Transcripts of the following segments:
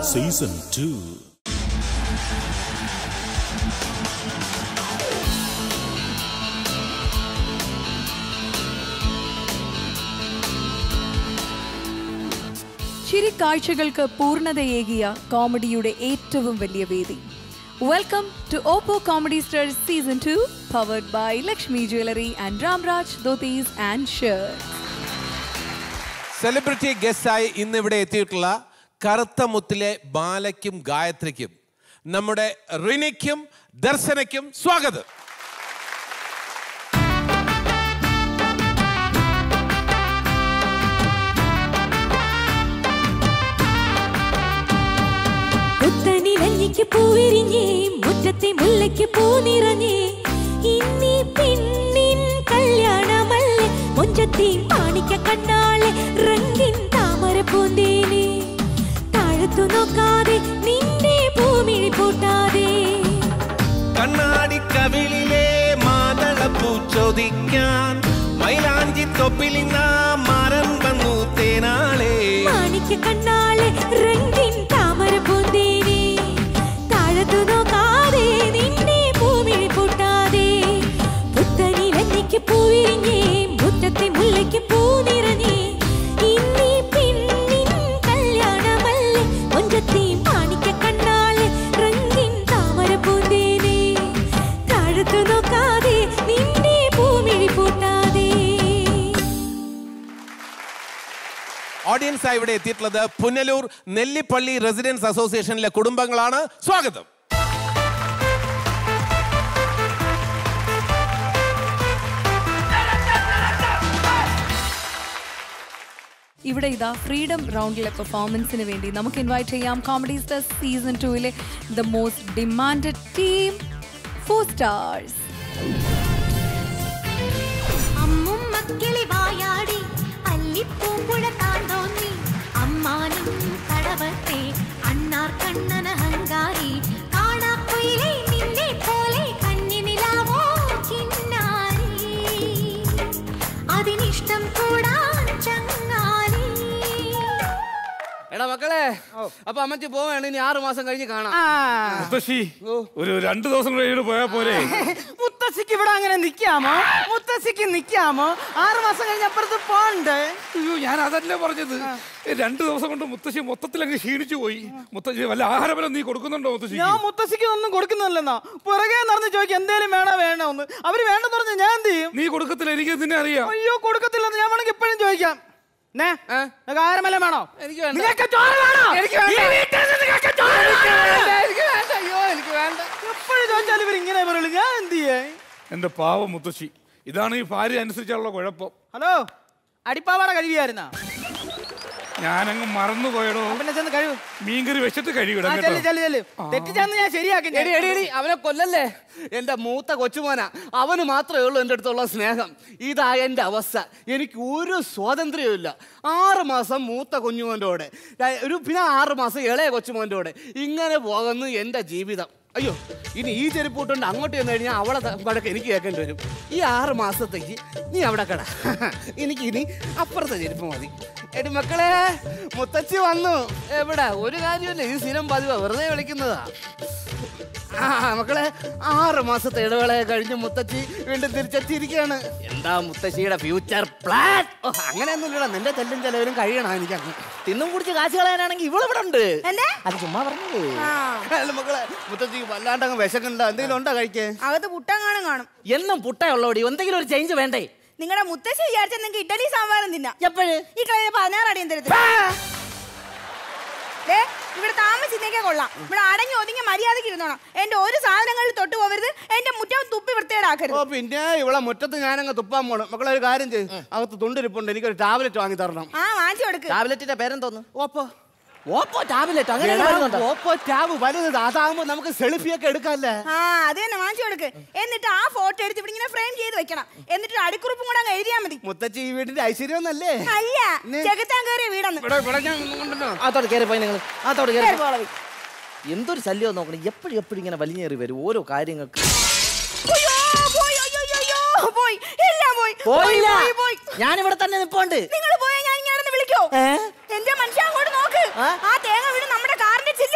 Season two ചിരിക്കാഴ്ചകൾക്ക് പൂർണ്ണതയേകിയ കോമഡിയുടെ ഏറ്റവും വലിയ വേദി welcome to Oppo comedy stars season two powered by Lakshmi jewellery and Ramraj dhotis and shirt celebrity ഗസ്റ്റായി ഇന്ന് ഇവിടെ എത്തിയിട്ടുള്ള കറുത്ത മുത്തിലെ ബാലയ്ക്കും ഗായത്രിക്കും നമ്മുടെ റിനിക്കും ദർശനയ്ക്കും സ്വാഗതം പുത്തനിലഞ്ഞിക്ക് പൂവിരിഞ്ഞേ മുറ്റത്തെ മുല്ലയ്ക്ക് പൂ നിറഞ്ഞേ ഇന്നീ പെണ്ണിൻ കല്യാണമല്ലേ മുഞ്ചത്തി മാണിക്ക കണ്ണാളെ റംഗിൻ താമര പൂന്തേനെ താഴത്തു നോക്കാതെ നിന്റെ ഭൂമിഴി പൂട്ടാതെ കണ്ണാടി കവിളിലെ മാതളപ്പൂ ചോദിക്കാൻ മൈലാഞ്ചി തൊപ്പിലിന്ന മരം വന്നു തേനാളെ മാണിക്ക കണ്ണാളെ റംഗിൻ താമര പൂന്തേനെ താഴത്തു നോക്കാതെ നിന്റെ ഭൂമിഴി പൂട്ടാതെ പുത്തനിലഞ്ഞിക്ക് പൂവിരിഞ്ഞേ മുറ്റത്തെ മുല്ലയ്ക്ക് പൂ നിറഞ്ഞേ ഇന്നീ പെണ്ണിൻ കല്യാണമല്ലേ ഒഞ്ചത്തി മാണിക്ക കണ്ണാളെ റംഗിൻ താമര പൂന്തേനെ താഴത്തു നോക്കാതെ നിന്റെ ഭൂമിഴി പൂട്ടാതെ ഓഡിയൻസ് ആയി ഇവിടെ എത്തിയിട്ടുള്ളത് പുനലൂർ നെല്ലിപ്പള്ളി റെസിഡൻസ് അസോസിയേഷനിലെ കുടുംബങ്ങളാണ് സ്വാഗതം ഇവിടെ ഇതാ ഫ്രീഡം റൗണ്ടിലെ പെർഫോമൻസിന് വേണ്ടി നമുക്ക് ഇൻവൈറ്റ് ചെയ്യാം കോമഡി സ്റ്റാർസ് സീസൺ ടുവിലെ the most demanded team four stars അമ്മും മക്കിളി വായാടി അല്ലിപ്പൂമ്പുഴ താണ്ടോന്നി അമ്മാനും കടവത്തെ അണ്ണാർ കണ്ണന ഹങ്കാരി കാണാക്കുയിലെ നിന്നെ പോലെ കന്നി നിലാവോ കിന്നാരി അതിനിഷ്ടം കൂടാൻ ചങ്ങാലി എടാ മക്കളെ അപ്പൊ അമ്മച്ചി പോവാണ് ഇനി ആറു മാസം കഴിഞ്ഞ് കാണാം മുത്തശ്ശി ഒരു രണ്ടു ദിവസം കഴിഞ്ഞിട്ട് പോയാ പോരെ മുത്തശ്ശിക്ക് ഇവിടെ അങ്ങനെ നിക്കാമോ മുത്തശ്ശിക്ക് നിക്കാമോ ആറ് മാസം കഴിഞ്ഞ അപ്പുറത്ത് പോണ്ടേ അയ്യോ ഞാൻ അതല്ല പറഞ്ഞത് രണ്ടു ദിവസം കൊണ്ട് മുത്തശ്ശി മൊത്തത്തിൽ അങ്ങ് ക്ഷീണിച്ചു പോയി മുത്തശ്ശി വല്ല ആഹാരബലം നീ കൊടുക്കുന്നുണ്ടോ മുത്തശ്ശി ഞാൻ മുത്തശ്ശിക്ക് ഒന്നും കൊടുക്കുന്നില്ലെന്നാ പുറകെ നടന്ന് ചോദിക്കും എന്തേലും വേണോ വേണോ എന്ന് അവര് വേണ്ടെന്ന് പറഞ്ഞാൽ ഞാൻ എന്ത് ചെയ്യും നീ കൊടുക്കത്തില്ല എനിക്ക് നിന്നെ അറിയാം അയ്യോ കൊടുക്കത്തില്ലെന്ന് ഞാൻ വേണമെങ്കിൽ ഇപ്പോഴും ചോദിക്കാം നേ ഏ? നിനക്ക് ആഹാരമെല്ലാം വേണോ എനിക്ക് വേണ്ട. നിനക്ക് ചോറ് വേണോ എനിക്ക് വേണ്ട. ഈ വീട്ടിൽ നിന്ന് നിനക്ക് ചോറ് എനിക്ക് വേണോ? വേണ്ട, എനിക്ക് വേണ്ട, അയ്യോ എനിക്ക് വേണ്ട എപ്പോഴും ചോദിച്ചാലും ഇവർ ഇങ്ങനെ പറയുള്ളൂ ഞാൻ എന്ത് ചെയ്യേ എന്റെ പാവം മുത്തശ്ശി ഇതാണ് ഈ ഭാര്യ അനുസരിച്ചുള്ള കുഴപ്പം ഹലോ അടിപ്പാവാട കഴിയായിരുന്നാ ഞാനങ്ങ് മറന്നു പോയടോ പിന്നെ ചെന്ന് കഴിവ് മീൻകറി വെച്ചിട്ട് കഴിവിടാം ആ കേട്ടോ ചെല്ലു ചെല്ലു ചെല്ലു തെറ്റിച്ചാന്ന് ഞാൻ ശരിയാക്കി എടി എടി എടി അവനെ കൊല്ലല്ലേ എന്റെ മൂത്ത കൊച്ചുമോന അവന് മാത്രമേ ഉള്ളൂ എൻ്റെ അടുത്തുള്ള സ്നേഹം ഇതാ എൻ്റെ അവസ്ഥ എനിക്ക് ഒരു സ്വാതന്ത്ര്യവും ഇല്ല ആറ് മാസം മൂത്ത കുഞ്ഞുമോൻ്റെ കൂടെ ര- ഒരു പിന്നെ ആറ് മാസം ഇളയ കൊച്ചുമോൻ്റെ കൂടെ ഇങ്ങനെ പോകുന്നു എൻ്റെ ജീവിതം അയ്യോ ഇനി ഈ ചെരുപ്പ് ഇട്ടുകൊണ്ട് അങ്ങോട്ട് ചെന്ന് കഴിഞ്ഞാൽ അവളെ ത- വഴക്ക് എനിക്ക് കേൾക്കേണ്ടി വരും ഈ ആറ് മാസത്തേക്ക് നീ അവിടെ കട എനിക്ക് ഇനി അപ്പുറത്തെ ചെരുപ്പ് മതി എടി മക്കളെ മുത്തച്ഛി വന്നു എവിടെ ഒരു കാര്യമില്ല ഈ സ്ഥിരം പതിവാ വെറുതെ വിളിക്കുന്നതാ ആ മക്കളെ ആറ് മാസത്തെ ഇടവേളയെ കഴിഞ്ഞ് മുത്തച്ഛി വീണ്ടും തിരിച്ചെത്തിയിരിക്കുകയാണ് എന്താ മുത്തശ്ശിയുടെ ഫ്യൂച്ചർ പ്ലാൻ ഓ അങ്ങനെയൊന്നുമില്ലടാ നിന്റെ ചെല്ലും ചെലവിലും കഴിയണം എനിക്ക് അങ്ങ് തിന്നും കുടിച്ച് കാശ് കളയാനാണെങ്കിൽ ഇവളിവിടെ ഉണ്ട് അത് ചുമ്മാ പറഞ്ഞത് അല്ല മക്കളെ മുത്തശ്ശിക്ക് വല്ലാണ്ട് അങ്ങ് വിശക്കുന്നുണ്ടോ എന്തെങ്കിലും ഉണ്ടോ കഴിക്കേ അകത്ത് പുട്ടങ്ങാനും കാണും എന്നും പുട്ടയുള്ളോടി എന്തെങ്കിലും ഒരു ചേഞ്ച് വേണ്ടേ നിങ്ങളുടെ മുത്തശ്ശി വിചാരിച്ച നിങ്ങൾക്ക് ഇഡലി സാമ്പാറും തിന്നാം എപ്പോഴ് ഈ കളയിൽ പതിനാറ് അടിയും തരത്തില്ല ദേ, ഇവിടെ താമസിക്കുന്നേക്കെ കൊള്ളാം ഇവിടെ അടങ്ങി ഒതുങ്ങി മര്യാദക്ക് ഇരുന്നോണം എന്റെ ഒരു സാധനങ്ങളിൽ തൊട്ട് പോകരുത് എന്റെ മുറ്റം തുപ്പി ഓ വൃത്തികേടാക്കരുത് പിന്നെ ഇവളെ മുറ്റത്ത് ഞാനങ്ങ് തുപ്പാൻ പോണം മക്കളെ ഒരു കാര്യം ചെയ്യും അകത്ത് തുണ്ടിരിപ്പുണ്ട് എനിക്കൊരു ടാബ്ലറ്റ് വാങ്ങി തരണം ആ വാങ്ങിച്ചു കൊടുക്ക് ടാബ്ലറ്റിന്റെ പേരെന്തോന്നു ഓപ്പോ ഓപ്പോ ടാബ്ലറ്റ് അങ്ങനെ ഓപ്പോ ടാബ് വലുത് അതാകുമ്പോ നമുക്ക് സെൽഫിയൊക്കെ എടുക്കാല്ലേ ആ അത് തന്നെ വാങ്ങിച്ചു കൊടുക്ക് എന്നിട്ട് ആ ഫോട്ടോ എടുത്ത് ഇവിടെ ഇങ്ങനെ ഫ്രെയിം ചെയ്ത് വെക്കണം എന്നിട്ട് അടിക്കുറിപ്പും കൂടെ അങ്ങ് എഴുതിയാ മതി മുത്തച്ഛി ഈ വീടിന്റെ ഐശ്വര്യം ഒന്നല്ലേ അല്ല ചെകുത്താൻ കയറിയ വീടന്ന് ഇവിടെ ഇവിടെ ഞാൻ കൊണ്ടുവന്നോ? അതോട് കയറി പോയി നിങ്ങൾ അതോട് കയറി കേറി പോളവി. എന്തൊരു ശല്യം നോക്കണം എപ്പോഴും എപ്പോഴും ഇങ്ങനെ വലിഞ്ഞേറി വരും ഓരോ കാര്യങ്ങൾക്ക് അയ്യോ, പോയി, അയ്യോ, അയ്യോ, അയ്യോ, പോയി എല്ലാം പോയി പോയില്ല പോയി, പോയി ഞാൻ ഇവിടെ തന്നെ നിപ്പോണ്ട് നിങ്ങൾ പോയാൽ ഞാൻ ഇങ്ങനെ വിളിക്കോ ഏ? എന്റെ മനുഷ്യ അങ്ങോട്ട് നോക്ക് ആ? ആ തേങ്ങ വീട് നമ്മുടെ കാറിന്റെ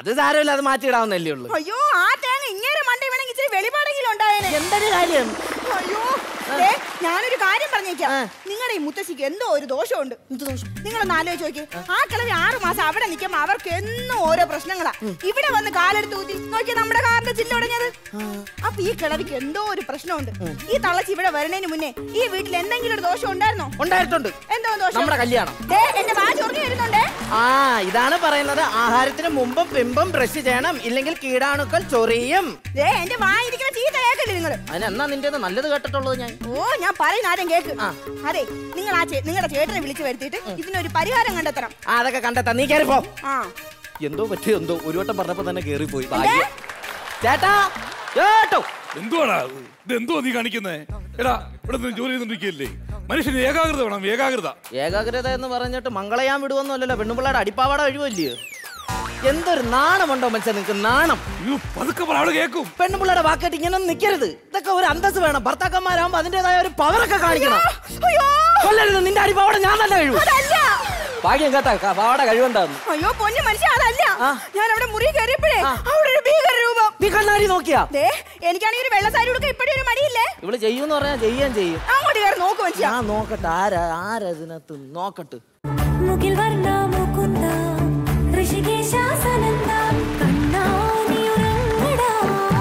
അത് സാരമില്ല അത് മാറ്റിയിടാവുന്നല്ലേ ഉള്ളൂ അയ്യോ ആ തേങ്ങ ഇങ്ങനെ മണ്ട വേണമെങ്കിൽ ഇച്ചിരി വെളിപാടെങ്കിലും ഉണ്ടായേനെ എന്തൊരു കാര്യം അയ്യോ ദേ, ഞാനൊരു കാര്യം പറഞ്ഞേക്കാം നിങ്ങളുടെ ഈ മുത്തശ്ശിക്ക് എന്തോ ഒരു ദോഷമുണ്ട് നിങ്ങളൊന്ന് ആലോചിച്ച് നോക്കി ആ കിളവി ആറു മാസം അവിടെ നിൽക്കുമ്പോ അവർക്ക് എന്നും ഓരോ പ്രശ്നങ്ങളാ ഇവിടെ വന്ന് കാലെടുത്ത് ഊതി നോക്കി നമ്മുടെ കാറിന്റെ ചില്ലുടഞ്ഞത് അപ്പൊ ഈ കിളവിക്ക് എന്തോ ഒരു പ്രശ്നമുണ്ട് ഈ തള്ളച്ചി ഇവിടെ വരണേന് മുന്നേ ഈ വീട്ടിൽ എന്തെങ്കിലും ഒരു ദോഷം ഉണ്ടായിരുന്നോ ഉണ്ടായിട്ടുണ്ട് എന്തോ ദോഷം നമ്മുടെ കല്യാണം ദേ, എന്റെ വാ ചൊറിഞ്ഞു വരുന്നുണ്ടേ ആ ഇതാണ് പറയുന്നത് ആഹാരത്തിന് മുമ്പും പിമ്പും ബ്രഷ് ചെയ്യണം ഇല്ലെങ്കിൽ കീടാണുക്കൾ ചൊറിയും ദേ എന്റെ വായിരിക്കുന്ന ചീത്ത കേക്കല്ലേ നിങ്ങള് അതിനെന്നാ നിന്റെ നല്ലത് കേട്ടിട്ടുള്ളത് ഞാൻ ഓ ഞാൻ പറയുന്ന ആരും കേക്ക് അതെ നിങ്ങൾ ആ ചേ- നിങ്ങളുടെ ചേട്ടനെ വിളിച്ചു വരുത്തിയിട്ട് ഇതിനൊരു പരിഹാരം കണ്ടെത്തണം ആ, അതൊക്കെ കണ്ടെത്താ നീ കയറി പോ ആ എന്തോ പറ്റിയോ എന്തോ ഒരു വട്ടം പറഞ്ഞപ്പോ തന്നെ കേറിപ്പോയി ഭാഗ്യം. ചേട്ടാ ചേട്ടോ എന്തുവാടാ ഇത്? ഇത് എന്തുവാ നീ കാണിക്കുന്നേ എടാ ഇവിടെ നിന്ന് ജോലി ചെയ്തോണ്ടിരിക്കുകയല്ലേ മനുഷ്യന് ഏകാഗ്രത വേണം ഏകാഗ്രത ഏകാഗ്രത എന്ന് പറഞ്ഞിട്ട് മംഗളയാൻ വിടുവൊന്നുമല്ലല്ലോ പെണ്ണുപിള്ളയുടെ അടിപ്പാവാട കഴിവല്ലയോ എന്തൊരു നാണമുണ്ടോ മനുഷ്യൻ നിനക്ക് നാണം അയ്യോ പതുക്കെ പറ അവള് കേക്കും പെണ്ണുപിള്ളയുടെ വാക്കായിട്ട് ഇങ്ങനെ ഒന്നും നിൽക്കരുത് ഇതൊക്കെ ഒരു അന്തസ് വേണം ഭർത്താക്കന്മാരാകുമ്പോ അതിന്റേതായ ഒരു പവറൊക്കെ കാണിക്കണം അയ്യോ കൊല്ലരുത് നിന്റെ അടിപ്പാവട ഞാൻ തന്നെ കഴിവ് അതല്ല ഭാഗ്യം കേട്ടാ ക- പാവാട കഴിവുണ്ടായിരുന്നു അയ്യോ പൊന്നു മനുഷ്യ അതല്ല ആ. ഞാൻ അവിടെ മുറി കയറിയപ്പോഴേ അവിടെ ഒരു ഭീകര രൂപം നീ കണ്ണാടി നോക്കിയാ ദേ എനിക്കാണെങ്കിൽ ഒരു വെള്ള സാരി ഉടുക്കാൻ ഇപ്പഴേ ഒരു മടിയില്ലേ ഇവള് ചെയ്യൂന്ന് പറഞ്ഞാ ചെയ്യാൻ ചെയ്യും അങ്ങോട്ട് കയറി നോക്ക് മനുഷ്യ ഞാൻ നോക്കട്ടെ ആരാ ആരാ ഇതിനകത്ത് നോക്കട്ടെ മുകിൽ വർണ്ണ മുകുന്ദ ഋഷികേശാസനന്ദ കണ്ണാ നീയുറങ്ങടാ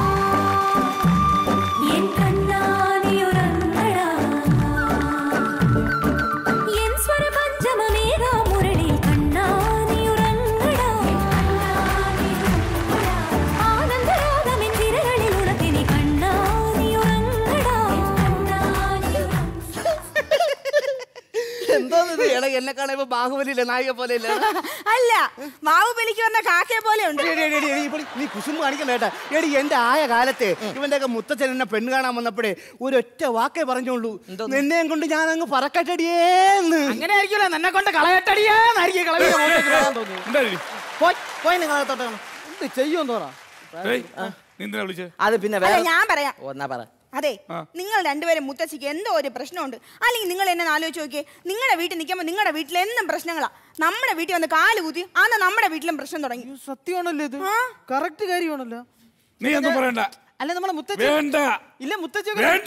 എൻ കണ്ണാ നീയുറങ്ങടാ എൻ സ്വര പഞ്ചമമേഘ മുരളി കണ്ണാ നീയുറങ്ങടാ ആനന്ദരാഗമെൻ വിരകളിൽ ഉണർത്തിനി കണ്ണാ നീയുറങ്ങടാ എന്തോ ഇത് എടാ എന്നെ കാണുമ്പോ ബാഹുബലിയിലെ നായിക പോലെ ഇല്ല അല്ല ബാഹുബലിക്ക് വന്ന കാക്കയെ പോലെ ഉണ്ട് നീ കുസുമ്പ് കാണിക്കണ്ട കേട്ടാ എടി എന്റെ ആയ കാലത്തെ ഇവന്റെ ഒക്കെ മുത്തച്ഛൻ എന്നെ പെണ്ണ് കാണാൻ വന്നപ്പോഴേ ഒരൊറ്റ വാക്കേ പറഞ്ഞോളൂ നിന്നെയും കൊണ്ട് ഞാൻ അങ്ങ് പറക്കട്ടടിയേന്ന് അങ്ങനെ ആയിരിക്കുമല്ലോ നിന്നെ കൊണ്ട് കളയട്ടടിയാന്നായിരിക്കും കളവിന്റെ മുഖത്തേക്ക് വരാൻ തോന്നിയത്. എന്തായാലും പോയി പോയി നിങ്ങളത്തോട്ട് എന്ത് ചെയ്യുമെന്ന് പറ ഏയ് നീ എന്തിനാ വിളിച്ചേ അത് പിന്നെ അല്ല വേറെ ഞാൻ പറയാം ഓ, എന്നാ പറ അതെ ആ. നിങ്ങൾ രണ്ടുപേരും മുത്തശ്ശിക്ക് എന്തോ ഒരു പ്രശ്നമുണ്ട് അല്ലെങ്കിൽ നിങ്ങൾ എന്നെ ഒന്ന് ആലോചിച്ച് നോക്കിയേ നിങ്ങളുടെ വീട്ടിൽ നിൽക്കുമ്പോൾ നിങ്ങളുടെ വീട്ടിൽ എന്നും പ്രശ്നങ്ങളാ നമ്മുടെ വീട്ടിൽ വന്ന് കാല് കുത്തി അന്ന് നമ്മുടെ വീട്ടിലും പ്രശ്നം തുടങ്ങി സത്യമാണല്ലോ ഇത് ആ. കറക്റ്റ് കാര്യമാണല്ലോ നീ ഒന്നും പറയണ്ട അല്ല നമ്മളെ മുത്തച്ഛൻ വേണ്ട ഇല്ല മുത്തച്ഛൻ വേണ്ട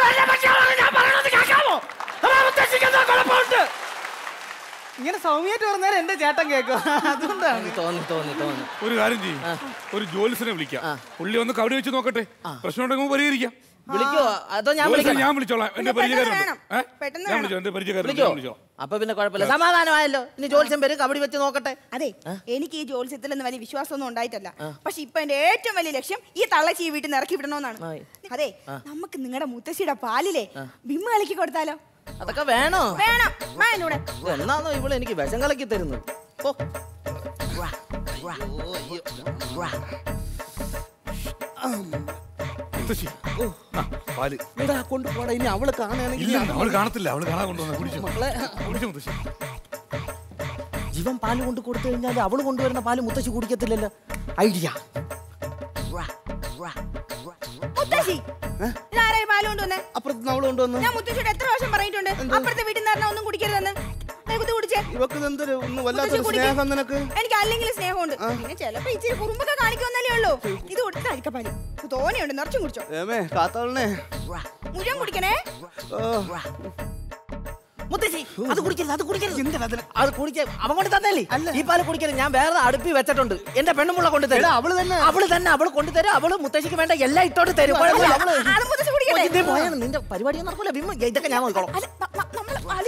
ഇങ്ങനെ സൗമ്യമായിട്ട് പറഞ്ഞാൽ എന്റെ ചേട്ടൻ കേൾക്കും അതുകൊണ്ടാണ് തോന്നി തോന്നി തോന്നി ഒരു കാര്യം ചെയ്യും ഒരു ജോലിസിനെ വിളിക്കാം പുള്ളി ഒന്ന് കവടി വെച്ച് നോക്കട്ടെ പ്രശ്നം ഉണ്ടെങ്കിൽ പരിഹരിക്കാം വിളിക്കോ അതോ ഞാൻ ജോലിസിനെ വിളിക്കണം ഞാൻ വിളിച്ചോളാം എന്റെ പെട്ടെന്ന് പരിചയക്കാരുണ്ട് വേണം. ഏ? പെട്ടെന്ന് ഞാൻ വേണം. വിളിച്ചോ എന്റെ പരിചയക്കാരുണ്ട് വിളിക്കോ ഞാൻ വിളിച്ചോ അപ്പൊ പിന്നെ കുഴപ്പമില്ല സമാധാനമായല്ലോ ഇനി ജോത്സ്യം പേര് കബഡി വെച്ച് നോക്കട്ടെ അതെ എനിക്ക് ഈ ജോത്സ്യത്തിലൊന്നും വലിയ വിശ്വാസമൊന്നും ഉണ്ടായിട്ടല്ല പക്ഷെ ഇപ്പൊ എന്റെ ഏറ്റവും വലിയ ലക്ഷ്യം ഈ തള്ളച്ചി ഈ വീട്ടിൽ നിന്ന് ഇറക്കി വിടണമെന്നാണ് ആയി. അതെ നമുക്ക് നിങ്ങളുടെ മുത്തശ്ശിയുടെ പാലിലെ ബിമ്മ കളിക്കി കൊടുത്താലോ അതൊക്കെ വേണോ വേണം വാ എന്നൂടെ എന്നാന്നോ ഇവള് എനിക്ക് വിഷം കലക്കി തരുന്നത് ഓ മുത്തശ്ശി ആ, പാല് എടാ കൊണ്ടുപോടാ ഇനി അവള് കാണുകയാണെങ്കിൽ ഇല്ല അവള് കാണത്തില്ല അവള് കാണാൻ കൊണ്ടുവന്ന കുടിച്ചു കുടിച്ചു മുത്തശ്ശി ജീവൻ പാല് കൊണ്ട് കൊടുത്തു കഴിഞ്ഞാൽ അവള് കൊണ്ടുവരുന്ന പാല് മുത്തശ്ശി കുടിക്കത്തില്ലല്ലോ ഐഡിയ മുത്തശ്ശി ഇതാരായി പാല് കൊണ്ടുവന്നേ അപ്പുറത്ത് അവള് കൊണ്ടുവന്നു ഞാൻ മുത്തശ്ശിയോട് എത്ര പ്രാവശ്യം പറഞ്ഞിട്ടുണ്ട് അപ്പുറത്തെ വീട്ടിൽ നിന്ന് ഒന്നും കുടിക്കരുതെന്ന് ദേ കുത്തി കുടിച്ചേ ഇവക്ക് എന്തൊരു ഒന്ന് മുത്തശ്ശി വല്ലാത്തൊരു കുടിക്ക്. സ്നേഹം നിനക്ക് എനിക്ക് അല്ലെങ്കിൽ സ്നേഹമുണ്ട് പിന്നെ ചിലപ്പോ ഇച്ചിരി കുറുമ്പൊക്കെ കാണിക്കുമെന്നല്ലേ ഉള്ളൂ ഇത് കൊടുത്ത അരിക്കപ്പാല് തോനെയുണ്ട് നിറച്ചും കുടിച്ചോ ഏമേ കാത്തോളനെ മുഴുവൻ കുടിക്കണേ മുത്തശ്ശി അത് കുടിക്കരുത് അത് കുടിക്കരുത് അത് കുടിക്ക അവൻ കൊണ്ട് തന്നല്ലേ ഈ പാല് കുടിക്കരുത് ഞാൻ വേറെ അടുപ്പി വെച്ചിട്ടുണ്ട് എന്റെ പെണ്ണുമുള്ള കൊണ്ട് തരും അവള് തന്നെ അവള് തന്നെ അവള് കൊണ്ടുതരും അവള് മുത്തശ്ശിക്ക് വേണ്ട എല്ലാം ഇട്ടോട്ട് തരും കുഴപ്പമില്ല. അവള് അത് മുത്തശ്ശി കുടിക്കട്ടെ ഓ, ഇതേ പോയാണ് നിന്റെ പരിപാടി നടക്കൂല ബിമ്മ ഇതൊക്കെ ഞാൻ നോക്കണം അല്ല ന- ന- നമ്മള് പാല്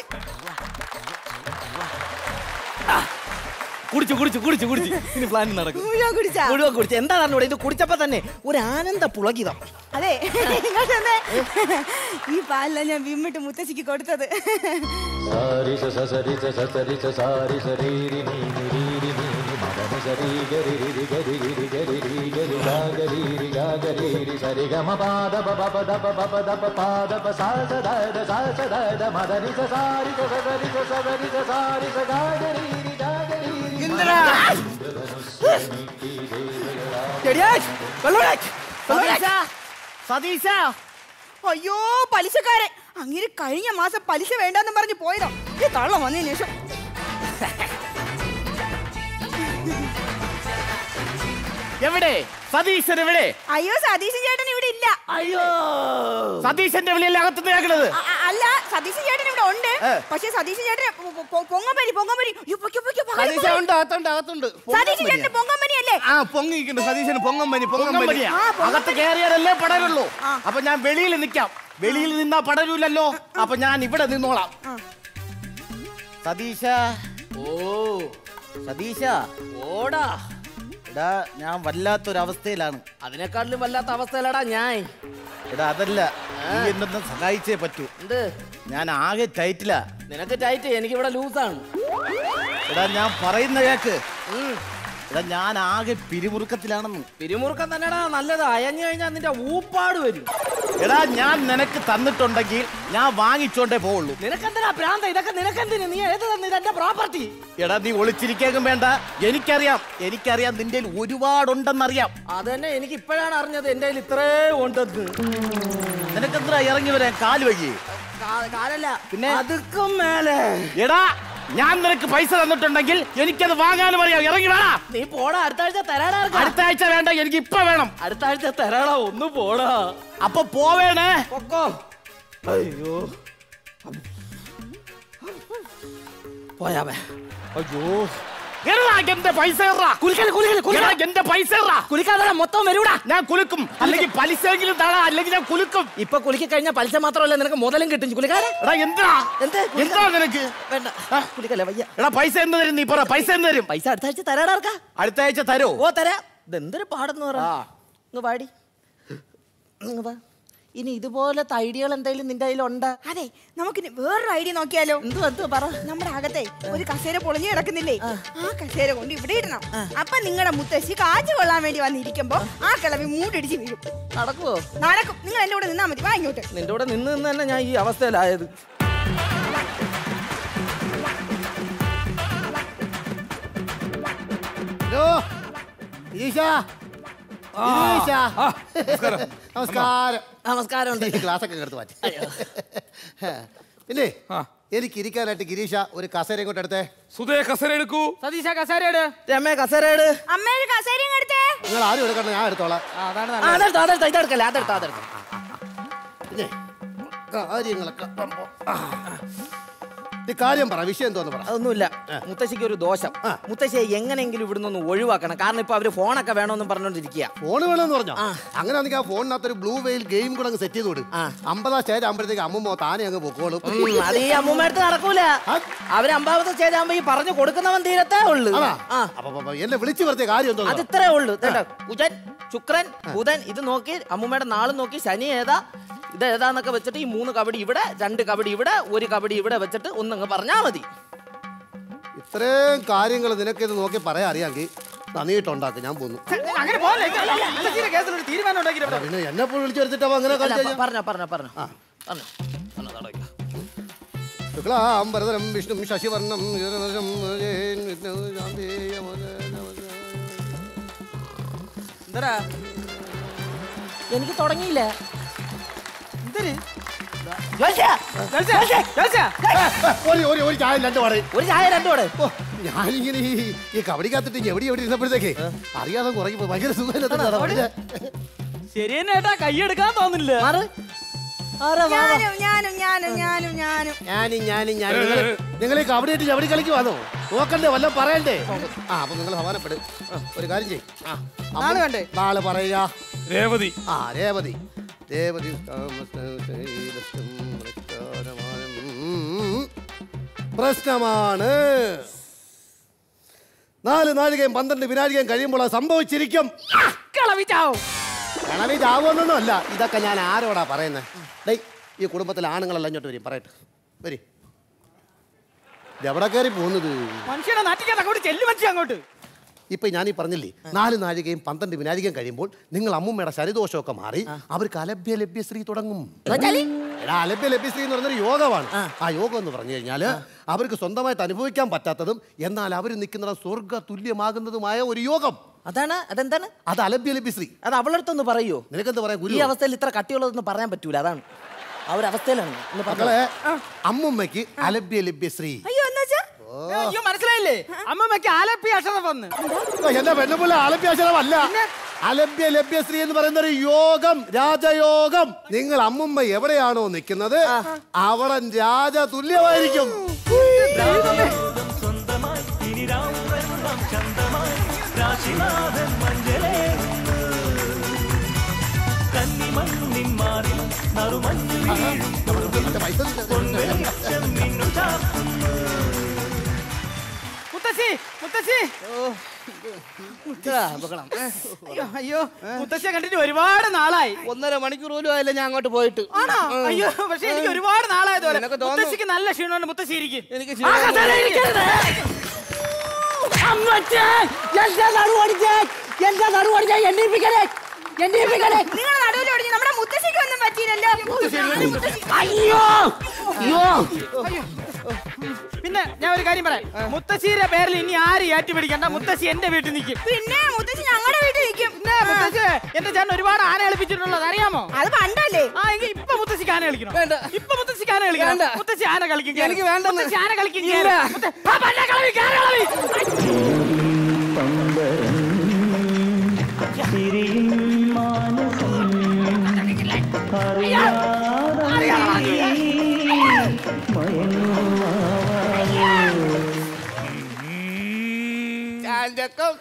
കുടിച്ചു കുടിച്ചു കുടിച്ചു കുടിച്ചു ഇനി പ്ലാൻ നടക്കും മുഴുവൻ കുടിച്ചാ മുഴുവൻ കുടിച്ചു എന്താ അറിഞ്ഞൂടെ ഇത് കുടിച്ചപ്പോ തന്നെ ഒരു ആനന്ദ പുളകിതം അതെ ഇങ്ങോട്ട് വന്നേ. ഈ പാലില ഞാൻ വിമ്മിട്ട് മുത്തശ്ശിക്ക് കൊടുത്തത് സാരി സ സ സരി സ സ സരി സ സാരി സരീരി നീ നിരീരി നീ നി മദനി സരി ഗരി രി ഗരി രി ഗരി രി ഗരി ഗാ ഗരി രി ഗാ ഗരി രി സരി ഗ മ പാദ പ പ പ ദ പ പ പ ദ പ പാദ പ സാ സ ദ ദ സാ സ ദ ദ മദനി സ സാരി സ സ സരി സ സ സരി സ സാരി സ ഗാ ഗരി രി ഗാ ഗരി രി സതീശ അയ്യോ പലിശക്കാരെ അങ്ങനെ കഴിഞ്ഞ മാസം പലിശ വേണ്ടെന്ന് പറഞ്ഞ് പോയതോ ഈ തള്ളം വന്നതിന് ശേഷം എവിടെ സതീശൻ എവിടെ അയ്യോ സതീശൻ ചേട്ടൻ ഇവിടെ ഇല്ല അയ്യോ സതീശന്റെ വിളിയല്ലേ അകത്തുനിന്ന് കേൾക്കണത് അ- അ- അല്ല സതീശൻ ചേട്ടൻ ഇവിടെ ഉണ്ട് പക്ഷെ സതീശൻ ചേട്ടൻ പൊ- പൊ- പൊങ്ങപ്പരി പൊങ്ങപ്പരി അയ്യോ, പൊയ്ക്കോ, പൊയ്ക്കോ, പകല് സതീശൻ പോയി. ഉണ്ട് അകത്തുണ്ട് അകത്തുണ്ട് സതീശൻ ചേട്ടന് പൊങ്ങമ്പനി അല്ലേ ആ പൊങ്ങിക്കുന്നു സതീശന് പൊങ്ങമ്പനി പൊങ്ങമ്പനി ആ, പൊങ്ങമ്പനി. അകത്ത് കയറിയാലല്ലേ പടരുള്ളൂ ആ. അപ്പൊ ഞാൻ വെളിയിൽ നിൽക്കാം വെളിയിൽ നിന്നാ പടരൂലല്ലോ അപ്പൊ ഞാൻ ഇവിടെ നിന്നോളാം ആ. സതീശ ഓ സതീശ ഓടാ എടാ ഞാൻ വല്ലാത്തൊരവസ്ഥയിലാണ് അതിനേക്കാട്ടിലും വല്ലാത്ത അവസ്ഥയിലടാ ഞാൻ എടാ അതല്ല നീ എന്നൊന്ന് സഹായിച്ചേ പറ്റൂ എന്ത് ഞാൻ ആകെ ടൈറ്റിലാ നിനക്ക് ടൈറ്റ് എനിക്കിവിടെ ലൂസാണ് എടാ ഞാൻ പറയുന്ന കേക്ക് എടാ ഞാൻ ആകെ പിരിമുറുക്കത്തിലാണെന്ന് പിരിമുറുക്കം തന്നെടാ നല്ലത് അയഞ്ഞു കഴിഞ്ഞാൽ നിന്റെ ഊപ്പാട് വരും എടാ ഞാൻ നിനക്ക് തന്നിട്ടുണ്ടെങ്കിൽ ഞാൻ വാങ്ങിച്ചോണ്ടേ പോവുള്ളൂ നിനക്കെന്തിനാ ഭ്രാന്ത ഇതൊക്കെ നിനക്കെന്തിന് നീ ഏത് തന്നെ ഇതെന്റെ പ്രോപ്പർട്ടി എടാ നീ ഒളിച്ചിരിക്കേക്കും വേണ്ട എനിക്കറിയാം എനിക്കറിയാം നിന്റെ കയ്യിൽ ഒരുപാടുണ്ടെന്നറിയാം അത് തന്നെ എനിക്ക് ഇപ്പോഴാണ് അറിഞ്ഞത് എന്റെ കയ്യിൽ ഇത്രേ ഉണ്ടെന്ന് നിനക്കെന്താ ഇറങ്ങി വരാൻ കാല് വഴി കാ- കാലല്ല പിന്നെ അതുക്കും മേലെ എടാ ഞാൻ നിനക്ക് പൈസ തന്നിട്ടുണ്ടെങ്കിൽ എനിക്കത് വാങ്ങാനും അറിയാം ഇറങ്ങി വേണ നീ പോടാ അടുത്ത ആഴ്ച തരാടാ അടുത്ത ആഴ്ച വേണ്ട എനിക്ക് ഇപ്പൊ വേണം അടുത്ത ആഴ്ച തരാടാ ഒന്ന് പോടാ അപ്പൊ പോവേണേ പൊക്കോ അയ്യോ പോയാവേ അയ്യോ എടാ, എന്റെ പൈസ എറാ. കുലിക്കല് കുലിക്കല് എടാ, കുലിക്കല് എന്റെ പൈസ എറാ. കുലിക്കാതെ മൊത്തം വരൂടാ ഞാൻ കുലുക്കും അല്ലെങ്കിൽ പലിശയെങ്കിലും താഴെ അല്ലെങ്കിൽ ഞാൻ കുലുക്കും ഇപ്പൊ കുലിക്കി കഴിഞ്ഞാൽ പലിശ മാത്രമല്ല നിനക്ക് മുതലും കിട്ടും കുലിക്കാതെ എടാ എന്താ എന്ത്? എന്താ നിനക്ക് വേണ്ട കുലിക്കല്ലേ വയ്യ എടാ പൈസ എന്ന് തരും നീ പറ പൈസ എന്ന് തരും പൈസ അടുത്ത ആഴ്ച തരാടാ ആർക്കാ? അടുത്ത ആഴ്ച തരോ ഓ തരാ ഇതെന്തൊരു പാടെന്ന് പറ ഇങ്ങ് പാടി ഇങ്ങ് വാ ഇനി ഇതുപോലത്തെ ഐഡിയകൾ എന്തെങ്കിലും നിന്റെ കയ്യിലുണ്ടാ അതെ നമുക്കിനി വേറൊരു ഐഡിയ നോക്കിയാലോ എന്തു എന്തു പറ നമ്മുടെ അകത്തെ ഒരു കസേര പൊളിഞ്ഞു കിടക്കുന്നില്ലേ ആ കസേര കൊണ്ട് ഇവിടെ ഇടണം അപ്പൊ നിങ്ങളുടെ മുത്തശ്ശി കാറ്റ് കൊള്ളാൻ വേണ്ടി വന്നിരിക്കുമ്പോ ആ കിളവി മൂടിടിച്ച് വീഴും നടക്കുവോ നടക്കും നിങ്ങൾ എന്റെ കൂടെ നിന്നാ മതി വാ ഇങ്ങോട്ട് നിന്റെ കൂടെ നിന്ന് നിന്ന് തന്നെ ഞാൻ ഈ അവസ്ഥയിലായത് ഹലോ ഗിരീഷ ഗിരീഷ നമസ്കാരം നമസ്കാരം ഉണ്ട് ക്ലാസ് ഒക്കെ എടുത്ത് മാറ്റി പിന്നെ എനിക്ക് ഇരിക്കാനായിട്ട് ഗിരീഷ ഒരു കസേര ഇങ്ങോട്ട് എടുത്തേ സുധേ കസര എടുക്കൂ സതീശ കസേരയുടെ രമേ കസേരയുടെ അമ്മയുടെ കസേരയും എടുത്തേ നിങ്ങൾ ആരും എടുക്കണം ഞാൻ എടുത്തോളാം അതെടുത്തോ അതെടുത്തോ ഇതെടുക്കല്ലേ അതെടുത്തോ അതെടുത്തോ പിന്നെ കാര്യങ്ങളൊക്കെ ആവുമ്പോ, ആ. ഈ കാര്യം പറ വിഷയം എന്തോന്ന് പറ അതൊന്നുമില്ല മുത്തശ്ശിക്ക് ഒരു ദോഷം മുത്തശ്ശിയെ എങ്ങനെയെങ്കിലും ഇവിടുന്ന് ഒന്ന് ഒഴിവാക്കണം കാരണം ഇപ്പൊ അവര് ഫോണൊക്കെ വേണമെന്നും പറഞ്ഞോണ്ടിരിക്കുക ഫോൺ വേണമെന്ന് പറഞ്ഞോ അങ്ങനെ ആണെങ്കിൽ ആ ഫോണിനകത്ത് ഒരു ബ്ലൂ വെയിൽ ഗെയിം കൂടെ അങ്ങ് സെറ്റ് ചെയ്ത് വിടും അമ്പതാം സ്റ്റേജ് ആകുമ്പോഴത്തേക്ക് അമ്മമ്മോ താനെ അങ്ങ് പൊക്കോളും അത് ഈ അമ്മൂമ്മടുത്ത് നടക്കൂല അവര് അമ്പാവത്തെ സ്റ്റേജാകുമ്പോ ഈ പറഞ്ഞു കൊടുക്കുന്നവൻ തീരത്തേ ഉള്ളു അതാ ആ അപ്പൊ അപ്പൊ, അപ്പൊ എന്നെ വിളിച്ചു വരുത്തിയ കാര്യം എന്തോ അത് ഇത്രേ ഉള്ളു കേട്ടോ കുജൻ ശുക്രൻ ബുധൻ ഇത് നോക്കി അമ്മൂമ്മയുടെ നാളും നോക്കി ശനി ഏതാ ഇത് ഏതാന്നൊക്കെ വെച്ചിട്ട് ഈ മൂന്ന് കബഡി ഇവിടെ രണ്ട് കബഡി ഇവിടെ ഒരു കബഡി ഇവിടെ വെച്ചിട്ട് ഒന്നങ്ങ് പറഞ്ഞാ മതി ഇത്രയും കാര്യങ്ങൾ നിനക്ക് ഇത് നോക്കി പറയാൻ അറിയാമെങ്കിൽ നന്ദിയിട്ടുണ്ടാക്കും ഞാൻ പോന്നു അങ്ങനെ പോലെ കേസിലൊരു തീരുമാനം ഉണ്ടാക്കി പിന്നെ എന്നെ പോയി വിളിച്ചു വരുത്തിട്ടാ അങ്ങനെ കളിച്ചു പറഞ്ഞോ പറഞ്ഞോ പറഞ്ഞോ പറഞ്ഞോ ശുക്ലാംബരതരം വിഷ്ണു ശശിവർണം എന്തരാ എനിക്ക് തുടങ്ങിയില്ല എന്തൊരു ഒരു ഒരു ഒരു ചായ രണ്ട് പറയും ഒരു ചായ രണ്ടു കൂടെ ഓ ഞാനിങ്ങനെ ഈ ഈ കബഡി കാത്തിട്ട് എവിടെ എവിടെ ഇരുന്നപ്പോഴത്തേക്ക് അറിയാതെ കുറയുമ്പോ ഭയങ്കര സുഖമില്ല ശരി തന്നെ ഏട്ടാ കൈയെടുക്കാൻ തോന്നില്ല ഞാനും ഞാനും ഞാനും ഞാനും ഞാനും ഞാനും ഞാനും ഞാൻ നിങ്ങൾ നിങ്ങൾ ഈ കബഡി ആയിട്ട് ചവടി കളിക്ക് വന്നോ നോക്കണ്ടേ വല്ല പറയണ്ടേ ആ അപ്പൊ നിങ്ങൾ സമാനപ്പെടും ഒരു കാര്യം ചെയ്യും ആ അമ്മ- നാള് കണ്ടേ? നാളെ പറയുക രേവതി ആ രേവതി രേവതി പ്രശ്നമാണ് നാല് നാഴികയും പന്ത്രണ്ട് വിനാഴികയും കഴിയുമ്പോൾ അത് സംഭവിച്ചിരിക്കും കളവി ചാവുമെന്നൊന്നും അല്ല ഇതൊക്കെ ഞാൻ ആരോടാ പറയുന്നത് ഡേയ് ഈ കുടുംബത്തിലെ ആണുങ്ങളെല്ലാം ഇങ്ങോട്ട് വരും പറയട്ടെ വരി എവിടെ കയറി പോകുന്നത് മനുഷ്യനെ നാട്ടിക്കാൻ അങ്ങോട്ട് ചെല്ലു മനുഷ്യ അങ്ങോട്ട് ഇപ്പൊ ഞാൻ ഈ പറഞ്ഞില്ലേ നാല് നാഴികയും പന്ത്രണ്ട് വിനാഴികയും കഴിയുമ്പോൾ നിങ്ങൾ അമ്മുമ്മയുടെ ശരിദോഷമൊക്കെ മാറി അവർക്ക് അലഭ്യ ലഭ്യശ്രീ തുടങ്ങും എടാ, അലഭ്യ ലഭ്യശ്രീ എന്ന് പറയുന്നൊരു യോഗമാണ് ആ യോഗം എന്ന് പറഞ്ഞു കഴിഞ്ഞാൽ അവർക്ക് സ്വന്തമായിട്ട് അനുഭവിക്കാൻ പറ്റാത്തതും എന്നാൽ അവർ നിൽക്കുന്ന സ്വർഗ തുല്യമാകുന്നതുമായ ഒരു യോഗം അതാണ് അതെന്താണ് അത് അലഭ്യ ലഭ്യശ്രീ അത് അവളടുത്തൊന്ന് പറയോ നിനക്കെന്ത് പറയാൻ ഈ ഗുരു അവസ്ഥയിൽ ഇത്ര കട്ടിയുള്ളതൊന്നും പറയാൻ പറ്റൂല അതാണ് ആ ഒരു അവസ്ഥയിലാണ് ഒന്ന് പറഞ്ഞോ. മക്കളെ അമ്മുമ്മയ്ക്ക് അലഭ്യ ലഭ്യശ്രീ അയ്യോ എന്താ വെച്ചാ ഓ അയ്യോ മനസ്സിലായില്ലേ അമ്മമ്മക്ക് ആലപ്പി അക്ഷരം വന്ന് ഓ, എന്റെ പെണ്ണുപിള്ള അലഭ്യാശനമല്ല അലഭ്യ ലഭ്യശ്രീ എന്ന് പറയുന്ന ഒരു യോഗം രാജയോഗം നിങ്ങൾ അമ്മുമ്മ എവിടെയാണോ നിൽക്കുന്നത് അവിടെ രാജ തുല്യമായിരിക്കും മുത്തശ്ശി മുത്തശ്ശി അയ്യോ അയ്യോ മുത്തശ്ശിയെ കണ്ടിട്ട് ഒരുപാട് നാളായി ഒന്നര മണിക്കൂർ പോലും ആയില്ല ഞാൻ അങ്ങോട്ട് പോയിട്ട് ആണോ ഉം. അയ്യോ പക്ഷെ എനിക്ക് ഒരുപാട് നാളായതുപോലെ നിനക്ക് തോന്നുന്നു. മുത്തശ്ശിക്ക് നല്ല ക്ഷീണമുണ്ട് മുത്തശ്ശി ഇരിക്കും എനിക്ക് ആ കസേര ഇരിക്കരുത്. അമ്മച്ചേ എന്റെ നടുവടിച്ചേ എന്റെ നടുവടിച്ചേ എണ്ണീപ്പിക്കണേ എണ്ണീപ്പിക്കണേ നിങ്ങൾ നടുവിൽ ഒടിഞ്ഞ് നമ്മുടെ മുത്തശ്ശിക്ക് ഒന്നും പറ്റിയില്ലല്ലോ അയ്യോ അയ്യോ പിന്നെ ഞാൻ ഒരു കാര്യം പറയാം മുത്തശ്ശിയുടെ പേരിൽ ഇനി ആരും ഏറ്റുപിടിക്കണ്ട മുത്തശ്ശി എന്റെ വീട്ടിൽ നിൽക്കും പിന്നെ മുത്തശ്ശി ഞങ്ങളുടെ വീട്ടിൽ നിൽക്കും പിന്നെ മുത്തശ്ശി എന്റെ ചേട്ടൻ ഒരുപാട് ആന കളിപ്പിച്ചിട്ടുള്ളത് അറിയാമോ അത് പണ്ടല്ലേ ആ എങ്കിൽ ഇപ്പൊ മുത്തശ്ശിക്ക് ആന കളിക്കണം വേണ്ട. ഇപ്പൊ മുത്തശ്ശിക്ക് ആന കളിക്കണം വേണ്ട. മുത്തശ്ശി ആന കളിക്കും കേറ്. എനിക്ക് വേണ്ടെന്ന്. മുത്തശ്ശി ആന കളിക്കും ഇല്ല. കേറ്. മുത്ത- ആ, പന്നെ കളവി, കേറ് കളവി. ചാഞ്ചക്കം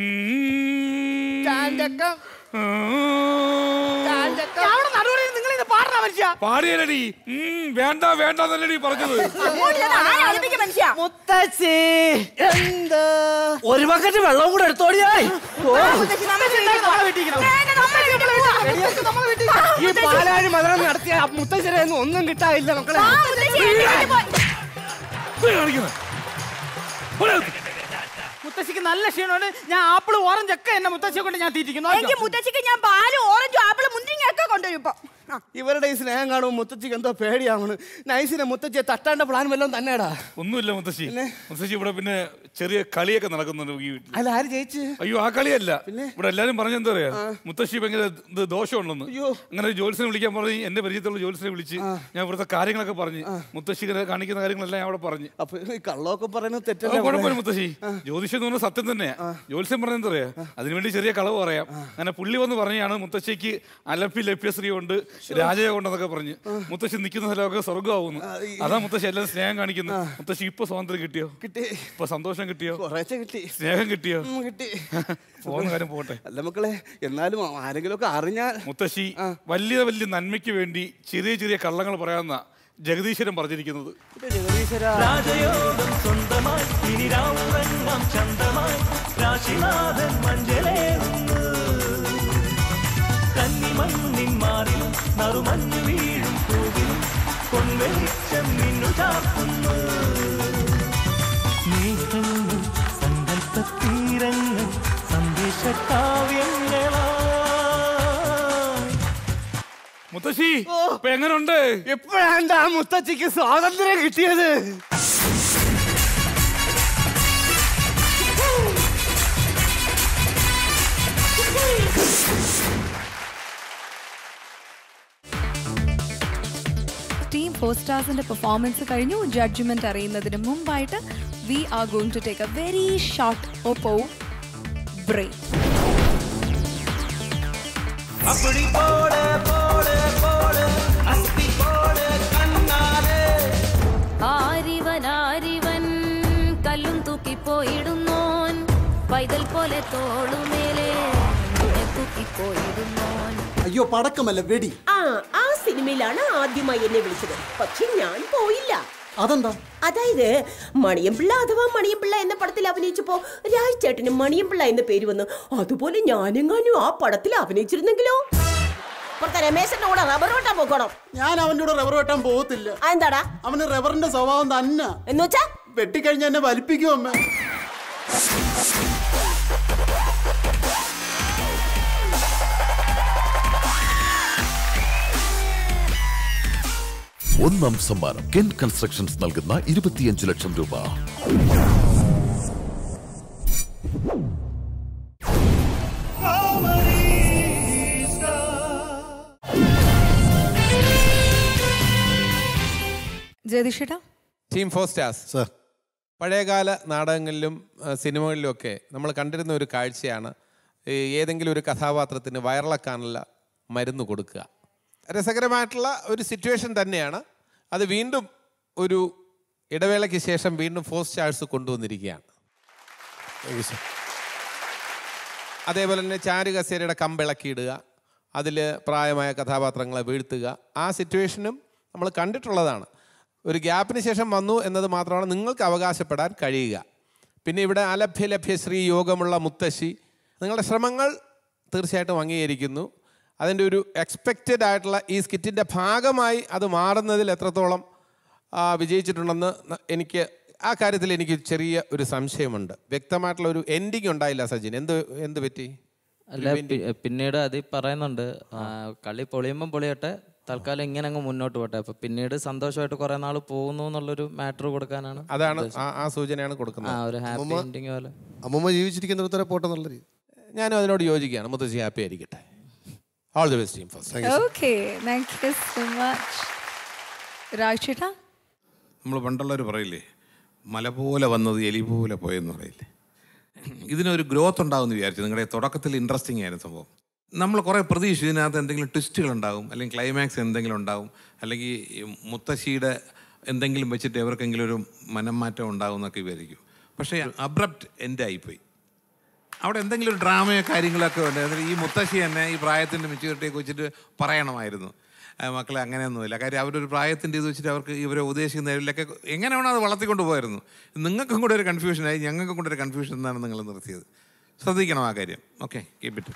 ചാഞ്ചക്കം ചാഞ്ചക്കം അവിടെ നടുവിൽ നിങ്ങൾ ഇത് പാടണ മനുഷ്യ പാടിയല്ലടി ഉം, വേണ്ട വേണ്ട എന്നല്ലടി പറഞ്ഞത് അങ്ങോട്ട് ചെന്ന് ആന കളിപ്പിക്ക മനുഷ്യ മുത്തശ്ശി എന്താ ഒരു ബക്കറ്റ് വെള്ളം കൂടെ എടുത്തോടിയായി ആ, മുത്തശ്ശി നമ്മുടെ വീട്ടിൽ പോ. നമ്മളെ വീട്ടിൽ ഇരിക്കണം. വേണ്ട, നമ്മുടെ വീട്ടിൽ പോ. ഈ പാലാഴി മതം നടത്തിയ മുത്തശ്ശരെ ഒന്നും ഒന്നും കിട്ടാനില്ല മക്കളെ ആ, മുത്തശ്ശി എന്റെ വീട്ടിൽ പോ. പോയി കാണിക്കുന്നത്. പോയി. മുത്തശ്ശിക്ക് നല്ല ക്ഷീണമാണ് ഞാൻ ആപ്പിൾ ഓറഞ്ച് ഒക്കെ എന്നെ മുത്തശ്ശിയെ കൊണ്ട് ഞാൻ തീറ്റിക്കുന്നു എങ്കിൽ മുത്തശ്ശിക്ക് ഞാൻ പാലും ഓറഞ്ചും ആപ്പിളും മുന്തിരിങ്ങ ഒക്കെ കൊണ്ടുവരും ഇപ്പൊ ആ. ഇവരുടെ ഈ സ്നേഹം കാണുമ്പോൾ മുത്തച്ഛിക്ക് എന്തോ പേടിയാവണ് നൈസിനെ മുത്തച്ഛിയെ തട്ടാണ്ട പ്ലാൻ വല്ലതും തന്നെടാ ഒന്നുമില്ല മുത്തശ്ശി മുത്തശ്ശി ഇവിടെ പിന്നെ ചെറിയ കളിയൊക്കെ നടക്കുന്നുണ്ട് ഈ വീട്ടിൽ അല്ല ആര് ജയിച്ച് അയ്യോ ആ കളിയല്ല ഇവിടെ എല്ലാരും പറഞ്ഞെന്താ പറയാ മുത്തശ്ശി ഭയങ്കര ഇത് ദോഷമുണ്ടെന്ന് അങ്ങനെ ഒരു ജോത്സ്യനെ വിളിക്കാൻ പറഞ്ഞ് എന്റെ പരിചയത്തിലുള്ള ജോത്സ്യനെ വിളിച്ച് ഞാൻ ഇവിടുത്തെ കാര്യങ്ങളൊക്കെ പറഞ്ഞ് മുത്തശ്ശി ഇങ്ങനെ കാണിക്കുന്ന കാര്യങ്ങളെല്ലാം ഞാൻ അവിടെ പറഞ്ഞു അപ്പൊ ഈ കള്ളമൊക്കെ പറയുന്നത് ആ, തെറ്റല്ല കുഴപ്പമില്ല മുത്തശ്ശി ജ്യോതിഷം എന്ന് പറഞ്ഞാൽ സത്യം തന്നെയാ ജ്യോത്സ്യം പറഞ്ഞത് പറയാ അതിനുവേണ്ടി ചെറിയ കളവ് പറയാം അങ്ങനെ പുള്ളി വന്ന് പറഞ്ഞാണ് മുത്തശ്ശിക്ക് അലപ്പി ലഭ്യശ്രീ ഉണ്ട് രാജയോഗം ഉണ്ടെന്നൊക്കെ പറഞ്ഞ് മുത്തശ്ശി നിൽക്കുന്ന സ്ഥലമൊക്കെ സ്വർഗ്ഗമാവുന്നു അതാ മുത്തശ്ശി എല്ലാം സ്നേഹം കാണിക്കുന്നത് മുത്തശ്ശി ഇപ്പൊ സ്വാതന്ത്ര്യം കിട്ടിയോ കിട്ടി ഇപ്പൊ സന്തോഷം കിട്ടിയോ കുറേശ്ശെ കിട്ടി സ്നേഹം കിട്ടിയോ ഉം, കിട്ടി പോകുന്ന കാര്യം പോട്ടെ അല്ല മക്കളെ എന്നാലും ആരെങ്കിലും ഒക്കെ അറിഞ്ഞാൽ മുത്തശ്ശി വലിയ വലിയ നന്മയ്ക്ക് വേണ്ടി ചെറിയ ചെറിയ കള്ളങ്ങൾ പറയാമെന്ന ജഗദീശ്വരൻ പറഞ്ഞിരിക്കുന്നത് ജഗദീശ്വരാ രാജയോഗം സ്വന്തമായി ഇനി രാവുറങ്ങാം ചന്തമായി രാശിനാഥൻ മഞ്ചലേറുന്നു കന്നിമണ്ണിൻ മാറിൽ നറുമഞ്ഞു വീഴും പൂവിൽ പൊൻവെളിച്ചം മിന്നു ചാർത്തുന്നു സ്നേഹങ്ങൾ സങ്കല്പ തീരങ്ങൾ സന്ദേശ കാവ്യങ്ങളായി മുത്തശ്ശി ഇപ്പൊ എങ്ങനുണ്ട് എപ്പോഴാണ്ട് ആ മുത്തച്ഛിക്ക് സ്വാതന്ത്ര്യം കിട്ടിയത് ടീം ഫോർ സ്റ്റാർസിന്റെ പെർഫോമൻസ് കഴിഞ്ഞു ജഡ്ജ്മെന്റ് അറിയുന്നതിന് മുമ്പായിട്ട് we are going to take a very short Oppo break அப்படி போட போட போட அஸ்தி போட கண்ணாலே ആരിവൻ ആരിവൻ കല്ലും തൂക്കിപ്പോയിടുന്നോൻ പൈതൽ പോലെ തോളുമേലെ നിന്നെ തൂക്കിപ്പോയിടുന്നോൻ അയ്യോ പടക്കമല്ല വെടി ആ ആ സിനിമയിലാണ് ആദ്യമായി എന്നെ വിളിച്ചത് പക്ഷെ ഞാൻ പോയില്ല അതെന്താ അതായത് മണിയമ്പിള്ള അഥവാ മണിയമ്പിള്ള എന്ന പടത്തിൽ അഭിനയിച്ചപ്പോ രാജ്ചേട്ടന് മണിയമ്പിള്ള എന്ന പേര് വന്നു അതുപോലെ ഞാനെങ്ങാനും ആ പടത്തിൽ അഭിനയിച്ചിരുന്നെങ്കിലോ പുറത്തെ രമേശന്റെ കൂടെ റബ്ബർ വെട്ടാൻ പോക്കണം ഞാൻ അവന്റെ കൂടെ റബ്ബർ വെട്ടാൻ പോകത്തില്ല ആ, എന്താടാ അവന് റബ്ബറിന്റെ സ്വഭാവം തന്നെ എന്ന് വെച്ചാ വെട്ടിക്കഴിഞ്ഞ എന്നെ വലിപ്പിക്കും അമ്മ ഒന്നാം സമ്മാനം കെൻ കൺസ്ട്രക്ഷൻസ് നൽകുന്ന ഇരുപത്തിയഞ്ച് ലക്ഷം രൂപ ജയതിഷേട്ടാ ടീം ഫോർ സ്റ്റാർസ് സർ പഴയകാല നാടകങ്ങളിലും ആ, സിനിമകളിലുമൊക്കെ നമ്മൾ കണ്ടിരുന്ന ഒരു കാഴ്ചയാണ് ഈ ഏതെങ്കിലും ഒരു കഥാപാത്രത്തിന് വയറിളക്കാനുള്ള മരുന്ന് കൊടുക്കുക രസകരമായിട്ടുള്ള ഒരു സിറ്റുവേഷൻ തന്നെയാണ് അത് വീണ്ടും ഒരു ഇടവേളയ്ക്ക് ശേഷം വീണ്ടും ഫോസ് ചാഴ്സ് കൊണ്ടുവന്നിരിക്കുകയാണ് അതേപോലെ തന്നെ ചാരുകസേരയുടെ കമ്പിളക്കിയിടുക അതിൽ പ്രായമായ കഥാപാത്രങ്ങളെ വീഴ്ത്തുക ആ സിറ്റുവേഷനും നമ്മൾ കണ്ടിട്ടുള്ളതാണ് ഒരു ഗ്യാപ്പിന് ശേഷം വന്നു എന്നത് മാത്രമാണ് നിങ്ങൾക്ക് അവകാശപ്പെടാൻ കഴിയുക പിന്നെ ഇവിടെ അലഭ്യ ലഭ്യ ശ്രീ യോഗമുള്ള മുത്തശ്ശി നിങ്ങളുടെ ശ്രമങ്ങൾ തീർച്ചയായിട്ടും അംഗീകരിക്കുന്നു അതിൻ്റെ ഒരു എക്സ്പെക്റ്റഡ് ആയിട്ടുള്ള ഈ സ്കിറ്റിൻ്റെ ഭാഗമായി അത് മാറുന്നതിൽ എത്രത്തോളം ആ, വിജയിച്ചിട്ടുണ്ടെന്ന് ന- എനിക്ക് ആ കാര്യത്തിൽ എനിക്ക് ചെറിയ ഒരു സംശയമുണ്ട് വ്യക്തമായിട്ടുള്ള ഒരു എൻഡിങ് ഉണ്ടായില്ല സജിൻ എന്ത് എന്ത് പറ്റി അല്ല പി- പിന്നീട് അത് പറയുന്നുണ്ട് ആ, കളി പൊളിയുമ്പം പൊളിയട്ടെ തൽക്കാലം ഇങ്ങനെ അങ്ങ് മുന്നോട്ട് പോട്ടെ അപ്പൊ പിന്നീട് സന്തോഷമായിട്ട് കുറെ നാൾ പോകുന്നു എന്നുള്ളൊരു മാറ്റർ കൊടുക്കാനാണ് അതാണ് ഉദ്ദേശം. ആ- ആ സൂചനയാണ് ആ കൊടുക്കുന്നത് ഒരു ഹാപ്പി അമ്മൂമ്മ- എൻഡിങ് പോലെ അമ്മൂമ്മ ജീവിച്ചിരിക്കുന്നിടത്തോടെ പോട്ടെ എന്നുള്ള രീതി ഞാനും അതിനോട് യോജിക്കുകയാണ് മുത്തശ്ശി ഹാപ്പി ആയിരിക്കട്ടെ all the best team first okay thank you so much രാജേട്ടാ നമ്മൾ പണ്ടുള്ളവർ പറയില്ലേ മല പോലെ വന്നത് എലി പോലെ പോയെന്ന് പറയില്ലേ ഇതിനൊരു ഗ്രോത്ത് ഉണ്ടാവുമെന്ന് വിചാരിച്ചു നിങ്ങളുടെ തുടക്കത്തിൽ ഇൻട്രസ്റ്റിംഗ് ആയിരുന്നു സംഭവം നമ്മൾ കുറേ പ്രതീക്ഷിച്ചു ഇതിനകത്ത് എന്തെങ്കിലും ട്വിസ്റ്റുകൾ ഉണ്ടാവും അല്ലെങ്കിൽ ക്ലൈമാക്സ് എന്തെങ്കിലും ഉണ്ടാവും അല്ലെങ്കിൽ ഈ മുത്തശ്ശിയുടെ എന്തെങ്കിലും വെച്ചിട്ട് എവർക്കെങ്കിലും ഒരു മനം മാറ്റം ഉണ്ടാവും എന്നൊക്കെ വിചാരിക്കും പക്ഷേ അബ്രപ്റ്റ് എൻ്റെ ആയിപ്പോയി അവിടെ എന്തെങ്കിലും ഒരു ഡ്രാമയോ കാര്യങ്ങളൊക്കെ ഉണ്ട് എന്നിട്ട് ഈ മുത്തശ്ശി തന്നെ ഈ പ്രായത്തിൻ്റെ മെച്യൂരിറ്റിയൊക്കെ വെച്ചിട്ട് പറയണമായിരുന്നു ആ, മക്കളെ അങ്ങനെയൊന്നുമില്ല കാര്യം അവരൊരു പ്രായത്തിൻ്റെ ഇത് വെച്ചിട്ട് അവർക്ക് ഇവരെ ഉപദേശിക്കുന്ന ഇതിലൊക്കെ എങ്ങനെ വേണോ അത് വളർത്തിക്കൊണ്ട് പോയിരുന്നു നിങ്ങൾക്കും കൂടെ ഒരു കൺഫ്യൂഷനായി ഞങ്ങൾക്കും കൂടെ ഒരു കൺഫ്യൂഷൻ എന്നാണ് നിങ്ങൾ നിർത്തിയത് ശ്രദ്ധിക്കണം ആ കാര്യം ഓക്കെ കീപ് ഇറ്റ്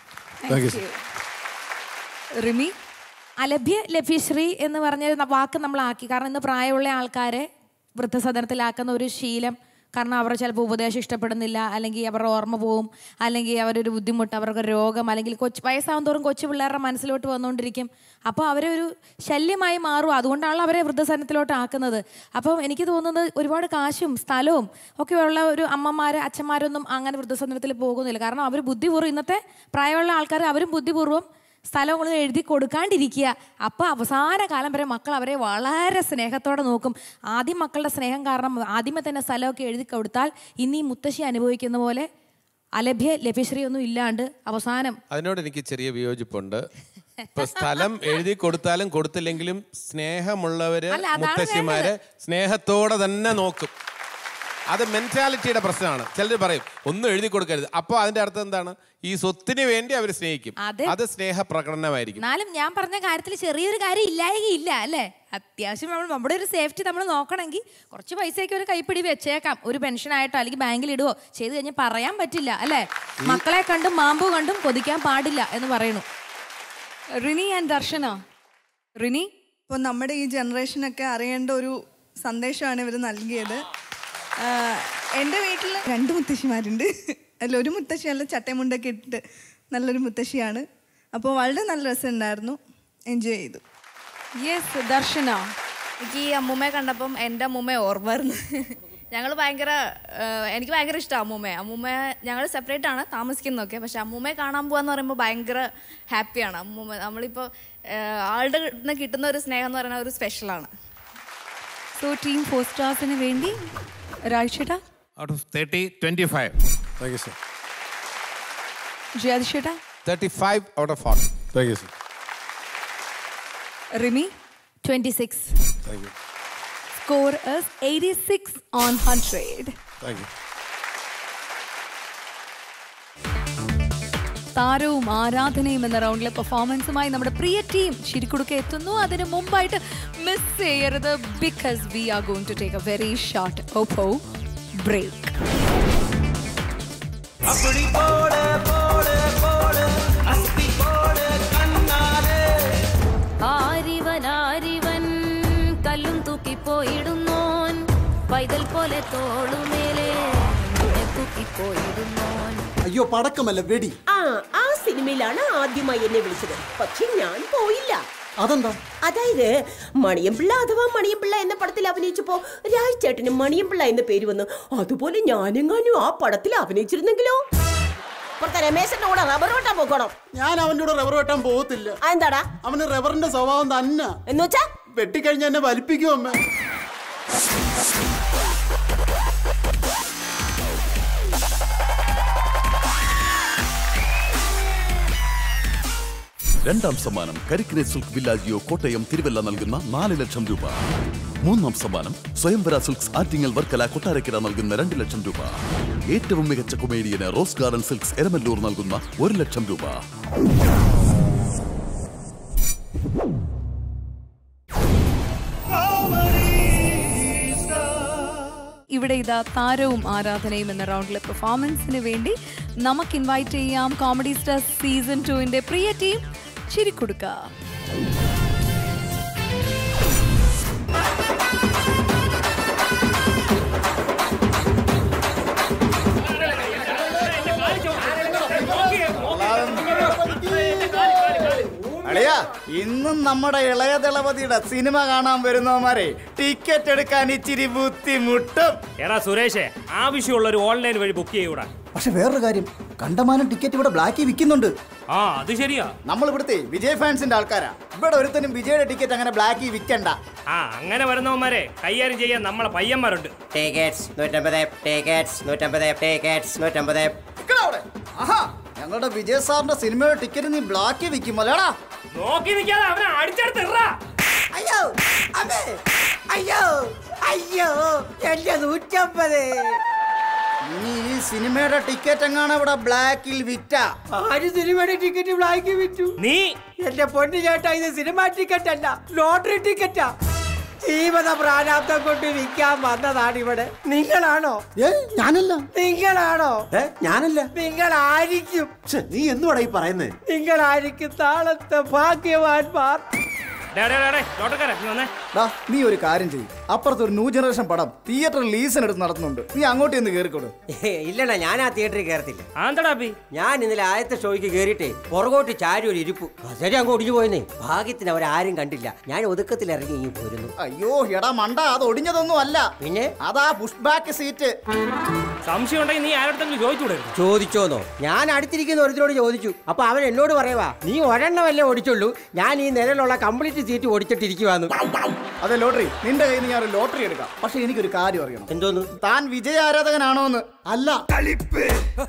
റിമി അലഭ്യ ലഭ്യശ്രീ എന്ന് പറഞ്ഞ ഒരു വാക്ക് നമ്മൾ ആക്കി കാരണം ഇന്ന് പ്രായമുള്ള ആൾക്കാരെ വൃദ്ധസദനത്തിലാക്കുന്ന ഒരു ശീലം കാരണം അവർ ചിലപ്പോൾ ഉപദേശം ഇഷ്ടപ്പെടുന്നില്ല അല്ലെങ്കിൽ അവരുടെ ഓർമ്മ പോവും അല്ലെങ്കിൽ അവരൊരു ബുദ്ധിമുട്ട് അവർക്ക് രോഗം അല്ലെങ്കിൽ കൊച്ചു വയസ്സാവും തോറും കൊച്ചു പിള്ളേരുടെ മനസ്സിലോട്ട് വന്നുകൊണ്ടിരിക്കും അപ്പോൾ അവരെ ഒരു ശല്യമായി മാറും അതുകൊണ്ടാണല്ലോ അവരെ വൃദ്ധസദനത്തിലോട്ട് ആക്കുന്നത് അപ്പം എനിക്ക് തോന്നുന്നത് ഒരുപാട് കാശും സ്ഥലവും ഒക്കെ ഉള്ള ഒരു അമ്മമാർ അച്ഛന്മാരൊന്നും അങ്ങനെ വൃദ്ധസദനത്തിൽ പോകുന്നില്ല കാരണം അവർ ബുദ്ധിപൂർവ്വം ഇന്നത്തെ പ്രായമുള്ള ആൾക്കാർ അവരും ബുദ്ധിപൂർവ്വം സ്ഥലങ്ങളൊന്നും എഴുതി കൊടുക്കാണ്ടിരിക്കുക അപ്പോൾ അവസാന കാലം വരെ മക്കൾ അവരെ വളരെ സ്നേഹത്തോടെ നോക്കും ആദ്യം മക്കളുടെ സ്നേഹം കാരണം ആദ്യമേ തന്നെ സ്ഥലമൊക്കെ എഴുതി കൊടുത്താൽ ഇനി ഈ മുത്തശ്ശി അനുഭവിക്കുന്ന പോലെ അലഭ്യ ലഭ്യശ്രീ ഒന്നും ഇല്ലാണ്ട് അവസാനം അതിനോട് എനിക്ക് ചെറിയ വിയോജിപ്പുണ്ട് ഇപ്പൊ സ്ഥലം എഴുതി കൊടുത്താലും കൊടുത്തില്ലെങ്കിലും സ്നേഹമുള്ളവര് അല്ല, അതാണ് മുത്തശ്ശിമാരെ സ്നേഹത്തോടെ തന്നെ നോക്കും അത് മെന്റാലിറ്റിയുടെ പ്രശ്നമാണ് ചിലർ പറയും ഒന്നും എഴുതി കൊടുക്കരുത് അപ്പോൾ അതിന്റെ അർത്ഥം എന്താണ് ഈ സ്വത്തിന് വേണ്ടി അവർ സ്നേഹിക്കും അതെ. അത് സ്നേഹ പ്രകടനമായിരിക്കും എന്നാലും ഞാൻ പറഞ്ഞ കാര്യത്തിൽ ചെറിയൊരു കാര്യം ഇല്ലായകയില്ല അല്ലേ അത്യാവശ്യം നമ്മൾ നമ്മുടെ ഒരു സേഫ്റ്റി നമ്മൾ നോക്കണമെങ്കിൽ കുറച്ച് പൈസയൊക്കെ ഒരു കൈപ്പിടി വെച്ചേക്കാം ഒരു പെൻഷനായിട്ടോ അല്ലെങ്കിൽ ബാങ്കിൽ ഇടുവോ ചെയ്ത് കഴിഞ്ഞാൽ പറയാൻ പറ്റില്ല അല്ലേ മക്കളെ കണ്ടും മാമ്പു കണ്ടും കൊതിക്കാൻ പാടില്ല എന്ന് പറയുന്നു റിനി ആൻഡ് ദർശന റിനി ഇപ്പോൾ നമ്മുടെ ഈ ജനറേഷനൊക്കെ അറിയേണ്ട ഒരു സന്ദേശമാണ് ഇവർ നൽകിയത് ആഹ് എൻ്റെ വീട്ടിൽ രണ്ട് മുത്തശ്ശിമാരുണ്ട് അതിൽ ഒരു മുത്തശ്ശി നല്ല ചട്ടമുണ്ടൊക്കെ ഇട്ടിട്ട് നല്ലൊരു മുത്തശ്ശിയാണ് അപ്പോൾ വളരെ നല്ല രസമുണ്ടായിരുന്നു എൻജോയ് ചെയ്തു യെസ് ദർശന എനിക്ക് ഈ അമ്മൂമ്മയെ കണ്ടപ്പം എൻ്റെ അമ്മൂമ്മയെ ഓർമ്മ വരുന്നു ഞങ്ങൾ ഭയങ്കര ഏഹ്, എനിക്ക് ഭയങ്കര ഇഷ്ടമാണ് അമ്മൂമ്മയെ അമ്മൂമ്മ ഞങ്ങൾ സെപ്പറേറ്റ് ആണ് താമസിക്കുന്നതൊക്കെ പക്ഷെ അമ്മൂമ്മയെ കാണാൻ പോകാന്ന് പറയുമ്പോൾ ഭയങ്കര ഹാപ്പിയാണ് അമ്മൂമ്മ നമ്മളിപ്പോൾ ഏഹ്, ആളുടെ നിന്ന് കിട്ടുന്ന ഒരു സ്നേഹം എന്ന് പറയുന്നത് ഒരു സ്പെഷ്യലാണ് സോ ടീം ഫോർ സ്റ്റാർസിന് വേണ്ടി രാജേട്ടാ out of thirty twenty five thank you sir ജയാദിഷേട്ടാ thirty five out of forty thank you sir Rimi twenty six thank you score is eighty six on hundred thank you താരവും ആരാധനയും എന്ന റൗണ്ടിലെ പെർഫോമൻസുമായി നമ്മുടെ പ്രിയ team ശരിക്കുടുക്ക എത്തുന്നു അതിന് മുമ്പായിട്ട് മിസ് ചെയ്യരുത് because we are going to take a very short Oppo break அப்படி போடு போடு போடு அஸ்தி போடு கண்ணாலே ആരിവൻ ആരിവൻ കല്ലും തൂക്കിപ്പോയിടുന്നോൻ പൈതൽ പോലെ തോളുമേലെ നിന്നെ തൂക്കിപ്പോയിടുന്നോൻ അയ്യോ പടക്കമല്ല വെടി ആ ആ സിനിമയിലാണ് ആദ്യമായി എന്നെ വിളിച്ചത് പക്ഷെ ഞാൻ പോയില്ല അതെന്താ അതായത് മണിയമ്പിള്ള അഥവാ മണിയമ്പിള്ള എന്ന പടത്തിൽ അഭിനയിച്ചപ്പോ രാജ് ചേട്ടന് മണിയമ്പിള്ള എന്ന പേര് വന്നു അതുപോലെ ഞാനെങ്ങാനും ആ പടത്തിൽ അഭിനയിച്ചിരുന്നെങ്കിലോ പുറത്തെ രമേശന്റെ കൂടെ റബ്ബർ വെട്ടാൻ പോക്കണം ഞാൻ അവന്റെ കൂടെ റബ്ബർ വെട്ടാൻ പോകത്തില്ല എന്താടാ അവന് റബ്ബറിന്റെ സ്വഭാവം തന്നെ എന്ന് വെച്ചാ വെട്ടിക്കഴിഞ്ഞ എന്നെ വലിപ്പിക്കും അമ്മ രണ്ടാം സമ്മാനം കരിക്കിനെ സിൽക്ക് വില്ലാജിയോ കോട്ടയം തിരുവല്ല നൽകുന്ന നാല് ലക്ഷം രൂപ മൂന്നാം സമ്മാനം സ്വയംവര സിൽക്സ് ആറ്റിങ്ങൽ വർക്കല കൊട്ടാരക്കര നൽകുന്ന രണ്ട് ലക്ഷം രൂപ ഏറ്റവും മികച്ച കൊമേഡിയന് റോസ് ഗാർഡൻ സിൽക്സ് എരമല്ലൂർ നൽകുന്ന ഒരു ലക്ഷം രൂപ ഇവിടെ ഇതാ താരവും ആരാധനയും എന്ന റൗണ്ടിലെ പെർഫോമൻസിന് വേണ്ടി നമുക്ക് ഇൻവൈറ്റ് ചെയ്യാം കോമഡി സ്റ്റാർ സീസൺ ടുവിന്റെ പ്രിയ ടീം ചിരിക്കൊടുക്ക അളിയാ ഇന്നും നമ്മുടെ ഇളയ ദളപതിയുടെ സിനിമ കാണാൻ വരുന്നവന്മാരെ ടിക്കറ്റ് എടുക്കാൻ ഇച്ചിരി ബുദ്ധിമുട്ടും എടാ സുരേഷേ ആവശ്യമുള്ള ഒരു ഓൺലൈൻ വഴി ബുക്ക് ചെയ്യൂടാ പക്ഷെ വേറൊരു കാര്യം കണ്ടമാനം ടിക്കറ്റ് ഇവിടെ ബ്ലാക്കിൽ വിൽക്കുന്നുണ്ട് ആ അത് ശരിയാ നമ്മൾ ഇവിടുത്തെ വിജയ് ഫാൻസിന്റെ ആൾക്കാരാ ഇവിടെ ഒരുത്തനും വിജയുടെ ടിക്കറ്റ് അങ്ങനെ ബ്ലാക്കിൽ വിൽക്കണ്ട ആ അങ്ങനെ വരുന്നവന്മാരെ കൈകാര്യം ചെയ്യാൻ നമ്മളെ പയ്യന്മാരുണ്ട് ടിക്കറ്റ്സ് നൂറ്റമ്പത് ടിക്കറ്റ്സ് നൂറ്റമ്പത് ടിക്കറ്റ്സ് നൂറ്റമ്പത് നിക്കടാ അവിടെ. ആഹാ ഞങ്ങളുടെ വിജയ് സാറിന്റെ സിനിമയുടെ ടിക്കറ്റ് നീ ബ്ലാക്കിൽ വിൽക്കുമല്ലേടാ നോക്കി നിൽക്കാതെ അവനെ അടിച്ചെടുത്തിറാ അയ്യോ അമ്മേ അയ്യോ അയ്യോ എന്റെ നൂറ്റമ്പത് ഇനി ഈ സിനിമയുടെ ടിക്കറ്റ് എങ്ങാണ് ഇവിടെ ബ്ലാക്കിൽ വിറ്റ ആര് സിനിമയുടെ ടിക്കറ്റ് ബ്ലാക്ക് വിറ്റു നീ എന്റെ പൊന്നു ചേട്ടാ ഇത് സിനിമ ടിക്കറ്റ് അല്ല ലോട്ടറി ടിക്കറ്റാ ജീവിത പ്രാരാബ്ദം കൊണ്ട് വിൽക്കാൻ വന്നതാണ് ഇവിടെ നിങ്ങളാണോ ഞാനല്ല നിങ്ങളാണോ ഞാനല്ല നിങ്ങളായിരിക്കും നീ എന്തുവാടാ ഈ പറയുന്നേ നിങ്ങളായിരിക്കും താളത്തെ ഭാഗ്യവാന്മാർ ലോട്ടക്കാരെ വന്നേ ഡാ, നീ ഒരു കാര്യം ചെയ്യും അപ്പുറത്ത് ഒരു ന്യൂ ജനറേഷൻ പടം തിയേറ്റർ ലീസിന് എടുത്ത് നടത്തുന്നുണ്ട് നീ അങ്ങോട്ട് ചെന്ന് കയറിക്കോട് ഇല്ലടാ ഞാൻ ആ തിയേറ്ററിൽ കയറത്തില്ല ആന്തടാപ്പി ഞാൻ ഇന്നലെ ആദ്യത്തെ ഷോയ്ക്ക് കയറിയിട്ടേ പുറകോട്ട് ചാരി ഒരു ഇരിപ്പു ശരി അങ്ങ് ഒടിഞ്ഞു പോയെന്നേ ഭാഗ്യത്തിന് അവരാരും കണ്ടില്ല ഞാൻ ഒതുക്കത്തിൽ ഇറങ്ങി ഇങ്ങ് പോരുന്നു അയ്യോ എടാ മണ്ട അത് ഒടിഞ്ഞതൊന്നും അല്ല പിന്നെ അതാ പുഷ് ബാക്ക് സീറ്റ് സംശയം ഉണ്ടെങ്കിൽ നീ ആരോടെങ്കിലും ചോദിച്ചൂടെ ചോദിച്ചോന്നോ ഞാൻ അടുത്തിരിക്കുന്ന ഒരുത്തിനോട് ചോദിച്ചു അപ്പൊ അവൻ എന്നോട് പറയുവാ നീ ഒരെണ്ണമല്ലേ ഓടിച്ചുള്ളൂ ഞാൻ ഈ നിലയിലുള്ള കംപ്ലീറ്റ് സീറ്റ് ഓടിച്ചിട്ടിരിക്കുവാന്ന് അതെ ലോട്ടറി നിന്റെ കയ്യിൽ നിന്ന് ഞാൻ ഒരു ലോട്ടറി എടുക്കാം പക്ഷെ എനിക്കൊരു കാര്യം അറിയണം എന്തോന്ന് താൻ വിജയ ആരാധകനാണോ എന്ന് അല്ല കളിപ്പ്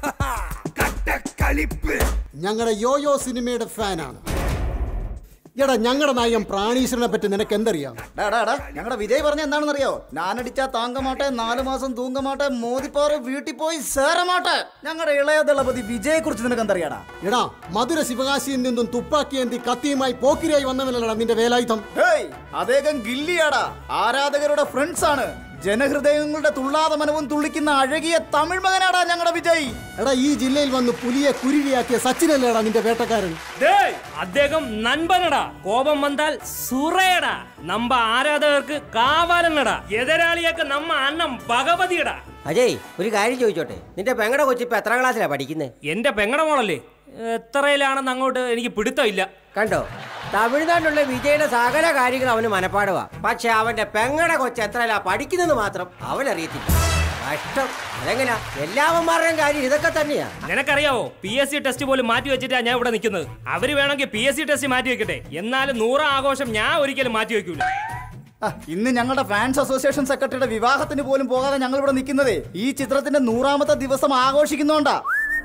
കളിപ്പ് ഞങ്ങളുടെ യോയോ സിനിമയുടെ ഫാനാണ് എടാ ഞങ്ങളുടെ നായകൻ പ്രാണീശ്വരനെ പറ്റി നിനക്ക് എന്തറിയാം ഞങ്ങളുടെ വിജയ് പറഞ്ഞ എന്താണെന്നറിയോ ഞാനടിച്ചാ താങ്കമാട്ടെ നാലു മാസം തൂങ്കമാട്ടെ മോദിപ്പാറ് വീട്ടിൽ പോയി സേറമാട്ടെ ഞങ്ങളുടെ ഇളയ ദളപതി വിജയെ കുറിച്ച് നിനക്ക് എന്തറിയാടാ എടാ മധുര ശിവകാശിയിൽ നിന്നും തുപ്പാക്കിയേന്തി കത്തിയുമായി പോക്കിരിയായി വന്നവനല്ലടാ നിന്റെ വേലായുധം ഹേയ് അദ്ദേഹം ഗില്ലിയാടാ ആരാധകരുടെ ഫ്രണ്ട്സ് ആണ് ജനഹൃദയങ്ങളുടെ തുള്ളാത മനവും തുള്ളിക്കുന്ന അഴകിയ തമിഴ് മകനാടാ ഞങ്ങളുടെ വിജയ് എടാ ഈ ജില്ലയിൽ വന്ന് പുലിയെ കുരുവിയാക്കിയ സച്ചിനല്ലേടാ നിന്റെ വേട്ടക്കാരൻ டேய் അദ്ദേഹം നൻപനടാ കോപം വന്നാൽ സുറയടാ നമ്മ ആരാധകർക്ക് കാവാലനടാ എതിരാളിയൊക്കെ നമ്മ അന്നം ഭഗവതിയടാ അജയ് ഒരു കാര്യം ചോദിച്ചോട്ടെ നിന്റെ പെങ്ങടെ കൊച്ചിപ്പോ എത്ര ക്ലാസ്സിലാ പഠിക്കുന്നത് എന്റെ പെങ്ങടെ മോളല്ലേ എത്രയിലാണെന്ന് അങ്ങോട്ട് എനിക്ക് പിടുത്തമില്ല കണ്ടോ തമിഴ്നാട്ടിലുള്ള വിജയുടെ സകല കാര്യങ്ങൾ അവന് മനപ്പാടുവാ പക്ഷെ അവന്റെ പെങ്ങടെ കൊച്ചു എത്രയിലാ പഠിക്കുന്നെന്ന് മാത്രം അവൻ അറിയത്തില്ല കഷ്ടം അതെങ്ങനാ എല്ലാവന്മാരുടെയും കാര്യം ഇതൊക്കെ തന്നെയാ നിനക്കറിയാവോ പി എസ് സി ടെസ്റ്റ് പോലും മാറ്റി വെച്ചിട്ടാ ഞാൻ ഇവിടെ നിൽക്കുന്നത് അവര് വേണമെങ്കിൽ പി എസ് സി ടെസ്റ്റ് മാറ്റി വെക്കട്ടെ എന്നാലും നൂറാം ആഘോഷം ഞാൻ ഒരിക്കലും മാറ്റി വെക്കൂല ആ, ഇന്ന് ഞങ്ങളുടെ ഫാൻസ് അസോസിയേഷൻ സെക്രട്ടറിയുടെ വിവാഹത്തിന് പോലും പോകാതെ ഞങ്ങൾ ഇവിടെ നിൽക്കുന്നതേ ഈ ചിത്രത്തിന്റെ നൂറാമത്തെ ദിവസം ആഘോഷിക്കുന്നോണ്ടാ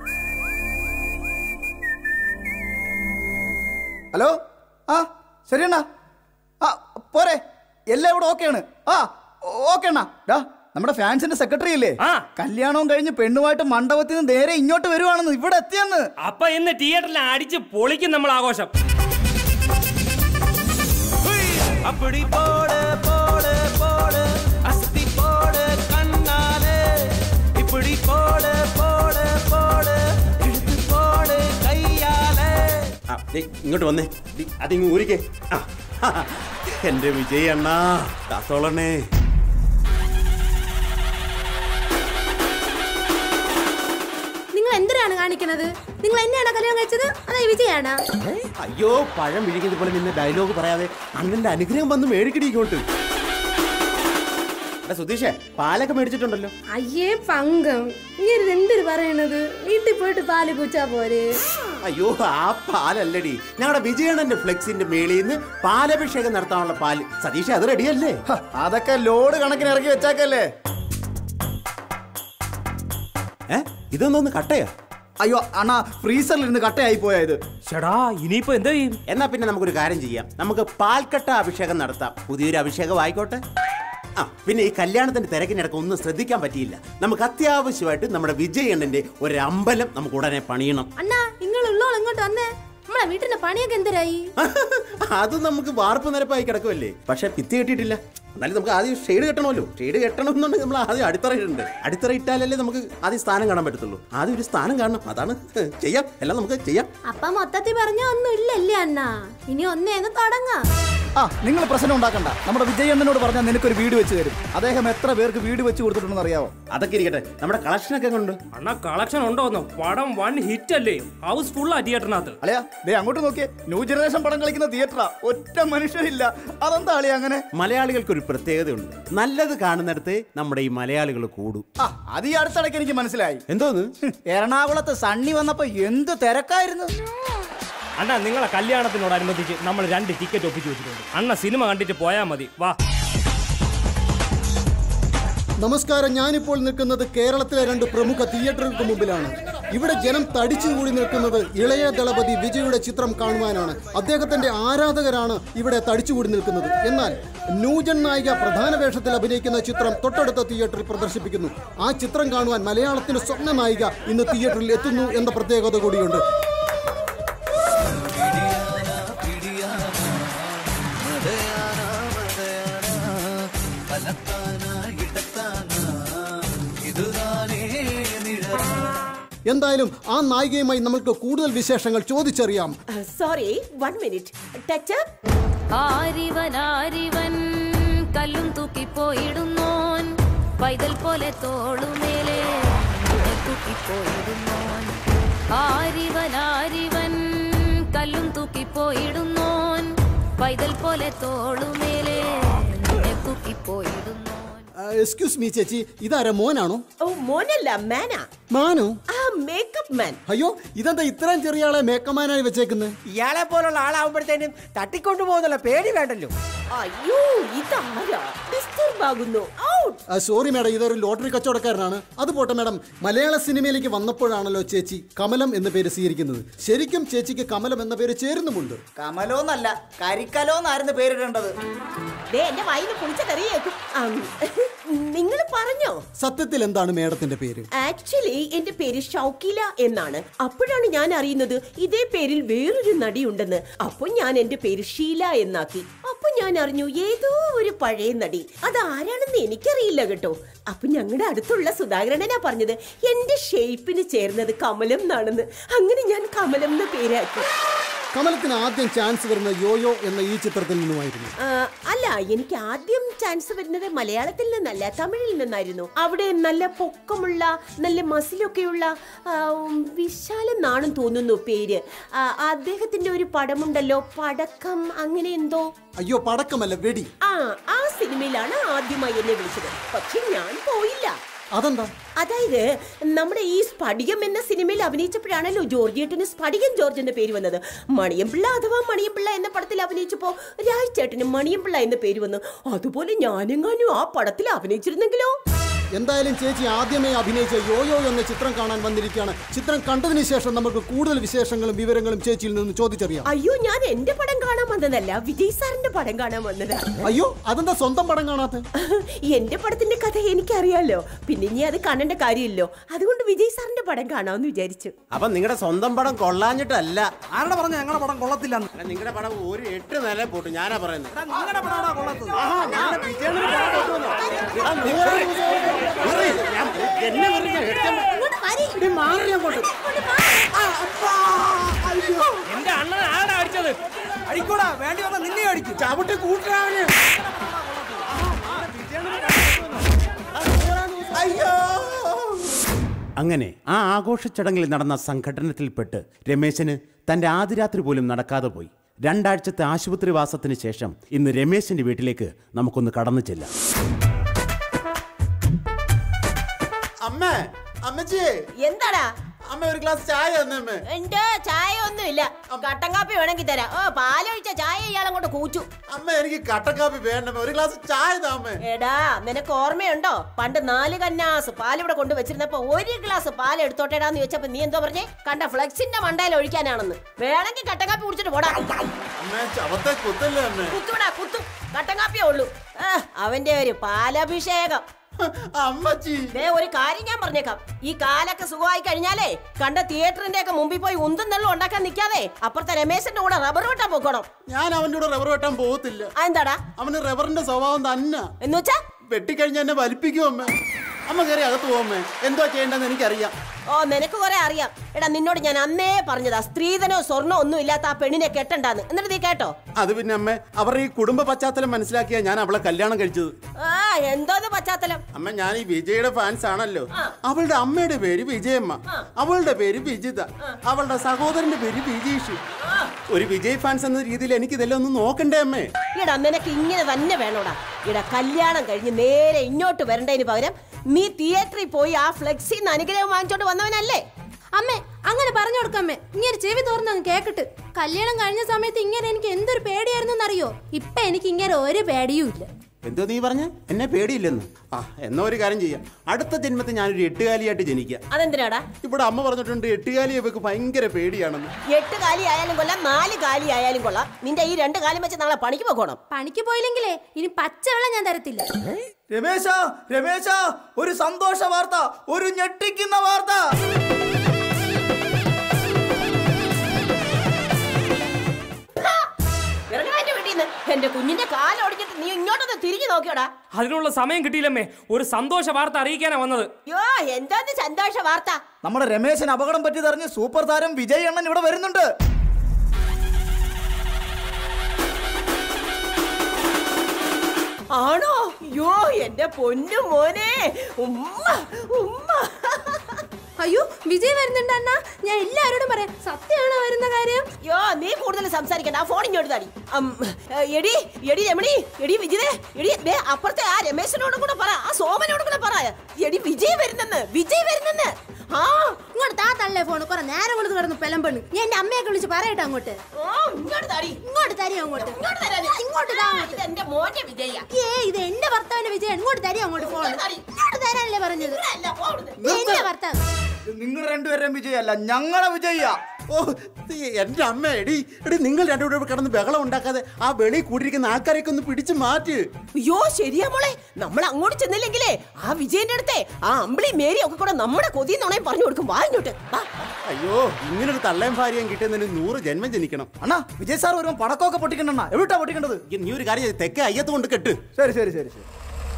ഹലോ ആ ശരി അണ്ണാ ആ പോരെ എല്ലാം ഇവിടെ ഓക്കെയാണ് ആ ഓക്കെ അണ്ണാ ഡാ നമ്മുടെ ഫാൻസിന്റെ സെക്രട്ടറി ഇല്ലേ കല്യാണവും കഴിഞ്ഞ് പെണ്ണുമായിട്ട് മണ്ഡപത്തിൽ നിന്ന് നേരെ ഇങ്ങോട്ട് വരുവാണെന്ന് ഇവിടെ എത്തിയെന്ന് അപ്പൊ ഇന്ന് തിയേറ്ററിൽ അടിച്ച് പൊളിക്കും നമ്മൾ ആഘോഷം அப்படி போடு போடு போடு அஸ்தி போடு கண்ணாலே இப்படி போடு போடு போடு இழுத்து போடு கையாலே ആ, ദേ, ഇങ്ങോട്ട് വന്നേ ദേ, അതിങ്ങ് ഊരിക്കേ ആ, എന്റെ വിജയ് അണ്ണാ കാത്തോളണേ നിങ്ങൾ എന്തിനാണ് കാണിക്കണത് നിങ്ങൾ എന്നെയാണോ കല്യാണം കഴിച്ചത് അതാ വിജയാണോ അയ്യോ പഴം വിഴുകിയത് പോലെ നിന്നെ ഡയലോഗ് പറയാതെ അണ്ണന്റെ അനുഗ്രഹം വന്ന് മേടിക്കടി ഇങ്ങോട്ട് എടാ സുധീഷേ പാലൊക്കെ മേടിച്ചിട്ടുണ്ടല്ലോ അയ്യേ പങ്കം ഇങ്ങനെ എന്തൊരു പറയണത് വീട്ടിൽ പോയിട്ട് പാല് കുച്ചാ പോരെ അയ്യോ ആ പാലല്ലടി ഞങ്ങളുടെ വിജയണ്ണന്റെ ഫ്ലെക്സിന്റെ മേളിൽ നിന്ന് പാലഭിഷേകം നടത്താനുള്ള പാല് സതീഷ് അത് റെഡിയല്ലേ അതൊക്കെ ലോഡ് കണക്കിന് ഇറക്കി വെച്ചാക്കല്ലേ ഏ ഇതൊന്നൊന്ന് കട്ടയാ അയ്യോ അണ്ണാ ഫ്രീസറിൽ ഇരുന്ന് കട്ടയായി പോയത് ചേടാ ഇനിയിപ്പോ എന്താ ചെയ്യും എന്നാ പിന്നെ നമുക്കൊരു കാര്യം ചെയ്യാം നമുക്ക് പാൽക്കട്ട അഭിഷേകം നടത്താം പുതിയൊരു അഭിഷേകം ആയിക്കോട്ടെ ആ പിന്നെ ഈ കല്യാണത്തിന്റെ തിരക്കിനിടക്ക് ഒന്നും ശ്രദ്ധിക്കാൻ പറ്റിയില്ല നമുക്ക് അത്യാവശ്യമായിട്ട് നമ്മുടെ വിജയണ്ണന്റെ ഒരു അമ്പലം നമുക്ക് ഉടനെ പണിയണം അണ്ണാ നിങ്ങൾ ഉള്ളോൾ ഇങ്ങോട്ട് വന്നേ നമ്മളെ വീട്ടിന്റെ പണിയൊക്കെ എന്തരായി അത് നമുക്ക് വാർപ്പ് നിരപ്പായി കിടക്കുമല്ലേ പക്ഷെ ഭിത്തി കെട്ടിയിട്ടില്ല എന്നാലും നമുക്ക് ആദ്യം ഷെയ്ഡ് കെട്ടണമല്ലോ ഷെയ്ഡ് കെട്ടണമെന്നുണ്ടെങ്കിൽ നമ്മൾ ആദ്യം അടിത്തറ ഇടണ്ടേ അടിത്തറ ഇട്ടാലല്ലേ നമുക്ക് ആദ്യം സ്ഥാനം കാണാൻ പറ്റത്തുള്ളൂ ആദ്യം ഒരു സ്ഥാനം കാണണം അതാണ് ചെയ്യാം എല്ലാം നമുക്ക് ചെയ്യാം അപ്പൊ മൊത്തത്തിൽ പറഞ്ഞ ഒന്നും ഇല്ലല്ലേ അണ്ണാ ഇനി ഒന്നേന്ന് തുടങ്ങാം ആ നിങ്ങൾ പ്രശ്നം ഉണ്ടാക്കണ്ട നമ്മുടെ വിജയണ്ണനോട് പറഞ്ഞാൽ നിനക്കൊരു വീട് വെച്ച് തരും അദ്ദേഹം എത്ര പേർക്ക് വീട് വെച്ച് കൊടുത്തിട്ടുണ്ടെന്ന് അറിയാവോ അതൊക്കെ ഇരിക്കട്ടെ നമ്മുടെ കളക്ഷനൊക്കെ കൊണ്ട് അണ്ണാ കളക്ഷൻ ഉണ്ടോന്നോ പടം വൺ ഹിറ്റ് അല്ലേ ഹൗസ് ഫുൾ ആ തിയേറ്ററിനകത്ത് അളിയാ ദേ അങ്ങോട്ട് നോക്കിയേ ന്യൂ ജനറേഷൻ പടം കളിക്കുന്ന തിയേറ്ററാ ഒറ്റ മനുഷ്യരില്ല അതെന്താ അളിയാ അങ്ങനെ മലയാളികൾക്ക് ഒരു പ്രത്യേകതയുണ്ട് നല്ലത് കാണുന്നിടത്ത് നമ്മുടെ ഈ മലയാളികൾ കൂടും ആ അത് ഈ അടുത്തിടയ്ക്ക് എനിക്ക് മനസ്സിലായി എന്തോന്ന് എറണാകുളത്ത് സണ്ണി വന്നപ്പോ എന്ത് തിരക്കായിരുന്നു അണ്ണാ നിങ്ങളെ കല്യാണത്തിനോടനുബന്ധിച്ച് നമ്മൾ രണ്ട് ടിക്കറ്റ് ഒപ്പിച്ചു വെച്ചിട്ടുണ്ട് അണ്ണ സിനിമ കണ്ടിട്ട് പോയാൽ മതി വാ നമസ്കാരം ഞാനിപ്പോൾ നിൽക്കുന്നത് കേരളത്തിലെ രണ്ട് പ്രമുഖ തിയേറ്ററുകൾക്ക് മുമ്പിലാണ് ഇവിടെ ജനം തടിച്ചുകൂടി നിൽക്കുന്നത് ഇളയ ദളപതി വിജയുടെ ചിത്രം കാണുവാനാണ് അദ്ദേഹത്തിന്റെ ആരാധകരാണ് ഇവിടെ തടിച്ചുകൂടി നിൽക്കുന്നത് എന്നാൽ ന്യൂജൻ നായിക പ്രധാന വേഷത്തിൽ അഭിനയിക്കുന്ന ചിത്രം തൊട്ടടുത്ത തിയേറ്ററിൽ പ്രദർശിപ്പിക്കുന്നു ആ ചിത്രം കാണുവാൻ മലയാളത്തിന്റെ സ്വപ്ന നായിക ഇന്ന് തിയേറ്ററിൽ എത്തുന്നു എന്ന പ്രത്യേകത കൂടിയുണ്ട് എന്തായാലും ആ നായികയുമായി നമുക്ക് കൂടുതൽ വിശേഷങ്ങൾ ചോദിച്ചറിയാം സോറി വൺ മിനിറ്റ് ടച്ച് ആരിവൻ ആരിവൻ കല്ലും തൂക്കിപ്പോയിടുന്നോൻ പൈതൽ പോലെ തോളുമേലെ നിന്നെ തൂക്കിപ്പോയിടുന്നോൻ ആരിവൻ ആരിവൻ കല്ലും തൂക്കിപ്പോയിടുന്നോൻ പൈതൽ പോലെ തോളുമേലെ നിന്നെ തൂക്കിപ്പോയിടുന്നോൻ എക്സ്ക്യൂസ് മീ ചേച്ചി ഇതാരാ മോനാണോ ഓ മോനല്ല മാനാ മാനോ ആ മേക്കപ്പ് മാൻ അയ്യോ ഇതെന്താ ഇത്രയും ചെറിയ ആളെ മേക്കമാനായി വെച്ചേക്കുന്നത് ഇയാളെ പോലുള്ള ആളാവുമ്പോഴത്തേനും തട്ടിക്കൊണ്ടു പോകുന്നുള്ള പേടി വേണ്ടല്ലോ അയ്യോ ഇതാരാ ഡിസ്റ്റർബ് ആകുന്നു ഔട്ട് സോറി മാഡം ഇതൊരു ലോട്ടറി കച്ചവടക്കാരനാണ് അത് പോട്ടെ മാഡം മലയാള സിനിമയിലേക്ക് വന്നപ്പോഴാണല്ലോ ചേച്ചി കമലം എന്ന പേര് സ്വീകരിക്കുന്നത് ശരിക്കും ചേച്ചിക്ക് കമലം എന്ന പേര് ചേരുന്നുമുണ്ട് കമലോന്നല്ല കരിക്കലോന്നായിരുന്നു പേരിടേണ്ടത് ദേ എന്റെ വായിന്ന് കുളിച്ചതെറിയേക്കും നിങ്ങൾ പറഞ്ഞോ സത്യത്തിൽ എന്താണ് മേഡത്തിന്റെ പേര് ആക്ച്വലി എന്റെ പേര് ഷൗക്കില എന്നാണ് അപ്പോഴാണ് ഞാൻ അറിയുന്നത് ഇതേ പേരിൽ വേറൊരു നടിയുണ്ടെന്ന് അപ്പോൾ ഞാൻ എന്റെ പേര് ഷീല എന്നാക്കി അപ്പൊ ഞാൻ അറിഞ്ഞു ഏതോ ഒരു പഴയ നടി അത് ആരാണെന്ന് എനിക്കറിയില്ല കേട്ടോ അപ്പൊ ഞങ്ങളുടെ അടുത്തുള്ള സുധാകരനാ പറഞ്ഞത് എന്റെ ഷേപ്പിന് ചേർന്നത് കമലം എന്നാണെന്ന് അങ്ങനെ ഞാൻ കമലം എന്ന പേരാക്കി കമലത്തിന് ആദ്യം ചാൻസ് വരുന്ന യോയോ എന്ന ഈ ചിത്രത്തിൽ നിന്നുമായിരുന്നു ആ, അല്ല എനിക്ക് ആദ്യം ചാൻസ് വരുന്നത് മലയാളത്തിൽ നിന്നല്ല തമിഴിൽ നിന്നായിരുന്നു അവിടെ നല്ല പൊക്കമുള്ള നല്ല മസിലൊക്കെയുള്ള ആ, ഉം, വിശാലം നാണെന്ന് തോന്നുന്നു പേര് ആ, അദ്ദേഹത്തിന്റെ ഒരു പടമുണ്ടല്ലോ പടക്കം അങ്ങനെ എന്തോ അയ്യോ പടക്കമല്ല വെടി ആ ആ സിനിമയിലാണ് ആദ്യമായി എന്നെ വിളിച്ചത് പക്ഷെ ഞാൻ പോയില്ല അതെന്താ അതായത് നമ്മുടെ ഈ സ്ഫടികം എന്ന സിനിമയിൽ അഭിനയിച്ചപ്പോഴാണല്ലോ ജോർജിയേട്ടന് സ്ഫടികം ജോർജ് എന്ന പേര് വന്നത് മണിയമ്പിള്ള അഥവാ മണിയമ്പിള്ള എന്ന പടത്തിൽ അഭിനയിച്ചപ്പോ രാജ്ചേട്ടന് മണിയമ്പിള്ള എന്ന പേര് വന്നു അതുപോലെ ഞാനെങ്ങാനും ആ പടത്തിൽ അഭിനയിച്ചിരുന്നെങ്കിലോ എന്തായാലും ചേച്ചി ആദ്യമേ അഭിനയിച്ച യോയോ എന്ന ചിത്രം കാണാൻ വന്നിരിക്കുകയാണ് ചിത്രം കണ്ടതിന് ശേഷം നമുക്ക് കൂടുതൽ വിശേഷങ്ങളും വിവരങ്ങളും ചേച്ചിയിൽ നിന്ന് ചോദിച്ചറിയാം അയ്യോ ഞാൻ എന്റെ പടം കാണാൻ വന്നതല്ല വിജയ് സാറിന്റെ പടം കാണാൻ വന്നതാണ് അയ്യോ അതെന്താ സ്വന്തം പടം കാണാത്ത എന്റെ പടത്തിന്റെ കഥ എനിക്കറിയാലോ പിന്നെ ഇനി അത് കാണേണ്ട കാര്യമില്ലോ അതുകൊണ്ട് വിജയ് സാറിന്റെ പടം കാണാമെന്ന് വിചാരിച്ചു അപ്പൊ നിങ്ങളുടെ സ്വന്തം പടം കൊള്ളാഞ്ഞിട്ടല്ല ആരുടെ പറഞ്ഞ ഞങ്ങളുടെ പടം കൊള്ളത്തില്ല നിങ്ങളുടെ പടം ഒരു എട്ട് നില പോട്ട് ഞാനാ പറയുന്നത് നിങ്ങളുടെ പടമാണോ കൊള്ളത്തത് എന്നെ വെറുതെ എടുക്കാൻ എന്റെ അണ്ണൻ ആരാ അടിച്ചത് അടിക്കൂടാ വേണ്ടി വന്ന നിന്നെ അടിക്കും ചവിട്ടി കൂട്ടാവന് അങ്ങനെ ആ ആഘോഷ ചടങ്ങിൽ നടന്ന സംഘടനത്തിൽപ്പെട്ട് രമേശന് തന്റെ ആദ്യരാത്രി പോലും നടക്കാതെ പോയി രണ്ടാഴ്ചത്തെ ആശുപത്രിവാസത്തിന് ശേഷം ഇന്ന് രമേശിന്റെ വീട്ടിലേക്ക് നമുക്കൊന്ന് കടന്നു ചെല്ലാം അമ്മ അമ്മച്ചി എന്താടാ അമ്മ ഒരു ഗ്ലാസ് ചായ തന്നെ അമ്മേ എന്റെ ചായ ഒന്നുമില്ല കട്ടൻ കാപ്പി വേണമെങ്കിൽ തരാം ഓ പാലൊഴിച്ച ചായ ഇയാളങ്ങോട്ട് കൂച്ചു അമ്മ എനിക്ക് കട്ടക്കാപ്പി വേണ്ട ഒരു ഗ്ലാസ് ചായ താ അമ്മേ എടാ നിനക്ക് ഓർമ്മയുണ്ടോ പണ്ട് നാല് കന്നാസ് പാൽ ഇവിടെ കൊണ്ട് വെച്ചിരുന്നപ്പോ ഒരു ഗ്ലാസ് പാൽ എടുത്തോട്ടേടാന്ന് ചോദിച്ചപ്പോ നീ എന്തോ പറഞ്ഞേ കണ്ട ഫ്ലെക്സിന്റെ മണ്ടയിൽ ഒഴിക്കാനാണെന്ന് വേണമെങ്കിൽ കട്ടൻ കാപ്പി കുടിച്ചിട്ട് പോടാ അമ്മേ ചവത്തെ കുത്തല്ലേ അമ്മേ കുത്തുവിടാ കുത്തും കട്ടൻ കാപ്പിയേ ഉള്ളൂ ആ, അവന്റെ ഒരു പാലഭിഷേകം അമ്മച്ചി ദേ ഒരു കാര്യം ഞാൻ പറഞ്ഞേക്കാം ഈ കാലൊക്കെ സുഖമായി കഴിഞ്ഞാലേ കണ്ട തിയേറ്ററിന്റെ ഒക്കെ മുമ്പിൽ പോയി ഉന്തും നെള്ളും ഉണ്ടാക്കാൻ നിൽക്കാതെ അപ്പുറത്തെ രമേശന്റെ കൂടെ റബ്ബർ വെട്ടാൻ പോക്കണം ഞാൻ അവന്റെ കൂടെ റബ്ബർ വെട്ടാൻ പോകത്തില്ല എന്താടാ അവന് റബ്ബറിന്റെ സ്വഭാവം തന്നെ എന്ന് വെച്ചാ വെട്ടിക്കഴിഞ്ഞ എന്നെ വലിപ്പിക്കും അമ്മ അമ്മ കയറി അകത്ത് പോവമ്മേ എന്തോ ചെയ്യേണ്ടെന്ന് എനിക്കറിയാം ഓ നിനക്ക് കുറെ അറിയാം എടാ നിന്നോട് ഞാൻ അന്നേ പറഞ്ഞതാ സ്ത്രീധനോ സ്വർണ്ണോ ഒന്നും ഇല്ലാത്ത ആ പെണ്ണിനെ കെട്ടണ്ടാന്ന് എന്നിട്ട് നീ കേട്ടോ അത് പിന്നെ അമ്മ അവരുടെ ഈ കുടുംബ പശ്ചാത്തലം മനസ്സിലാക്കിയാ ഞാൻ അവളെ കല്യാണം കഴിച്ചത് ആ എന്തോന്ന് പശ്ചാത്തലം അമ്മ ഞാൻ ഈ വിജയുടെ ഫാൻസ് ആണല്ലോ അവളുടെ അമ്മയുടെ പേര് വിജയമ്മ അവളുടെ പേര് വിജിത അവളുടെ സഹോദരന്റെ പേര് വിജീഷ് ഒരു വിജയ് ഫാൻസ് എന്ന രീതിയിൽ എനിക്ക് ഇതെല്ലാം ഒന്ന് നോക്കണ്ടേ അമ്മേ ഇടാ നിനക്ക് ഇങ്ങനെ തന്നെ വേണോടാ ഇടാ കല്യാണം കഴിഞ്ഞ് നേരെ ഇങ്ങോട്ട് വരണ്ടതിന് പകരം നീ തിയേറ്ററിൽ പോയി ആ ഫ്ലെക്സിന്ന് അനുഗ്രഹം വാങ്ങിച്ചോണ്ട് വന്നവനല്ലേ അമ്മേ അങ്ങനെ പറഞ്ഞു കൊടുക്കമ്മേ ഇങ്ങനെ ചെവി തോർന്നങ്ങ് കേക്കട്ട് കല്യാണം കഴിഞ്ഞ സമയത്ത് ഇങ്ങനെ എനിക്ക് എന്തൊരു പേടിയായിരുന്നു എന്നറിയോ ഇപ്പൊ എനിക്ക് ഇങ്ങനെ ഒരു പേടിയും ഇല്ല എന്തോ നീ പറഞ്ഞ എന്നെ പേടിയില്ലെന്ന് ആ എന്നാ ഒരു കാര്യം ചെയ്യാം അടുത്ത ജന്മത്തിൽ ഞാനൊരു എട്ടുകാലിയായിട്ട് ജനിക്കാം അതെന്തിനാടാ ഇവിടെ അമ്മ പറഞ്ഞിട്ടുണ്ട് എട്ടുകാലി ഇവക്ക് ഭയങ്കര പേടിയാണെന്ന് എട്ട് കാലി ആയാലും കൊള്ളാം നാല് കാലി ആയാലും കൊള്ളാം നിന്റെ ഈ രണ്ട് കാലം വെച്ച് നാളെ പണിക്ക് പോകണം പണിക്ക് പോയില്ലെങ്കിലേ ഇനി പച്ചവെള്ളം ഞാൻ തരത്തില്ല രമേശ രമേശ ഒരു സന്തോഷ വാർത്ത ഒരു ഞെട്ടിക്കുന്ന വാർത്ത ഇറങ്ങടാ എന്റെ വീട്ടിൽ നിന്ന് എന്റെ കുഞ്ഞിന്റെ കാലം ഒടിഞ്ഞിട്ട് നീ ഇങ്ങോട്ടൊന്ന് തിരിഞ്ഞു നോക്കിയോടാ അതിനുള്ള സമയം കിട്ടിയില്ലമ്മേ ഒരു സന്തോഷ വാർത്ത അറിയിക്കാനാ വന്നത് യോ എന്താന്ന് സന്തോഷ വാർത്ത നമ്മുടെ രമേശന് അപകടം പറ്റിയതറിഞ്ഞ് സൂപ്പർ താരം വിജയ് അണ്ണൻ ഇവിടെ വരുന്നുണ്ട് ആണോ യോ എന്റെ പൊന്നു മോനെ ഉമ്മ ഉമ്മ അയ്യോ വിജയ് വരുന്നുണ്ട് അണ്ണാ ഞാൻ എല്ലാവരോടും പറയാം സത്യമാണോ വരുന്ന കാര്യം യോ നീ കൂടുതൽ സംസാരിക്കണ്ട ആ ഫോൺ ഇങ്ങോട്ട് താടി അം, ഏ, എടി എടി രമണി എടി വിജിതേ എടി ദേ അപ്പുറത്തെ ആ രമേശനോടും കൂടെ പറ ആ സോമനോടും കൂടെ പറ എടി വിജയ് വരുന്നെന്ന് വിജയ് വരുന്നെന്ന് ആ ഇങ്ങോട്ട് താ തള്ളേ ഫോൺ കുറെ നേരം കൊണ്ട് കിടന്ന് പെലമ്പണ് ഞാൻ എന്റെ അമ്മയൊക്കെ വിളിച്ച് പറയട്ടെ അങ്ങോട്ട് ഇങ്ങോട്ട് താടി ഇങ്ങോട്ട് തരി അങ്ങോട്ട് ഇങ്ങോട്ട് തരാൻ ഇങ്ങോട്ട് താ അങ്ങോട്ട് ഇത് എന്റെ മോന്റെ വിജയ ഏ ഇത് എന്റെ ഭർത്താവിന്റെ വിജയൻ ഇങ്ങോട്ട് തരി അങ്ങോട്ട് ഫോൺ ഇങ്ങോട്ട് തരാനല്ലേ പറഞ്ഞത് ഇത് എന്റെ ഭർത്താവ് നിങ്ങൾ രണ്ടുപേരും വിജയല്ല ഞങ്ങളെ വിജയ ഓ ഇത് എന്റെ അമ്മ എടി എടി നിങ്ങൾ രണ്ടുകൂടെ ഇവിടെ കിടന്ന് ബഹളം ഉണ്ടാക്കാതെ ആ വെളി കൂടിയിരിക്കുന്ന ആൾക്കാരെയൊക്കെ ഒന്ന് പിടിച്ചു മാറ്റ് അയ്യോ ശരിയാ മോളെ നമ്മൾ അങ്ങോട്ട് ചെന്നില്ലെങ്കിലേ ആ വിജയന്റെ അടുത്തെ ആ അമ്പിളി മേരി ഒക്കെ കൂടെ നമ്മുടെ കൊതി നുണയും പറഞ്ഞു കൊടുക്കും വാ ഇങ്ങോട്ട് വാ. അയ്യോ ഇങ്ങനൊരു തള്ളയും ഭാര്യയും കിട്ടുന്നതിന് നൂറ് ജന്മം ജനിക്കണം അണ്ണാ വിജയ് സാർ വരുമ്പോൾ പടക്കമൊക്കെ പൊട്ടിക്കണ്ട എവിട്ടാ പൊട്ടിക്കേണ്ടത് ഈ നീ ഒരു കാര്യം ചെയ്യ്, തെക്കേ അയ്യത്ത് കൊണ്ട് കെട്ട് ശരി ശരി ശരി ശരി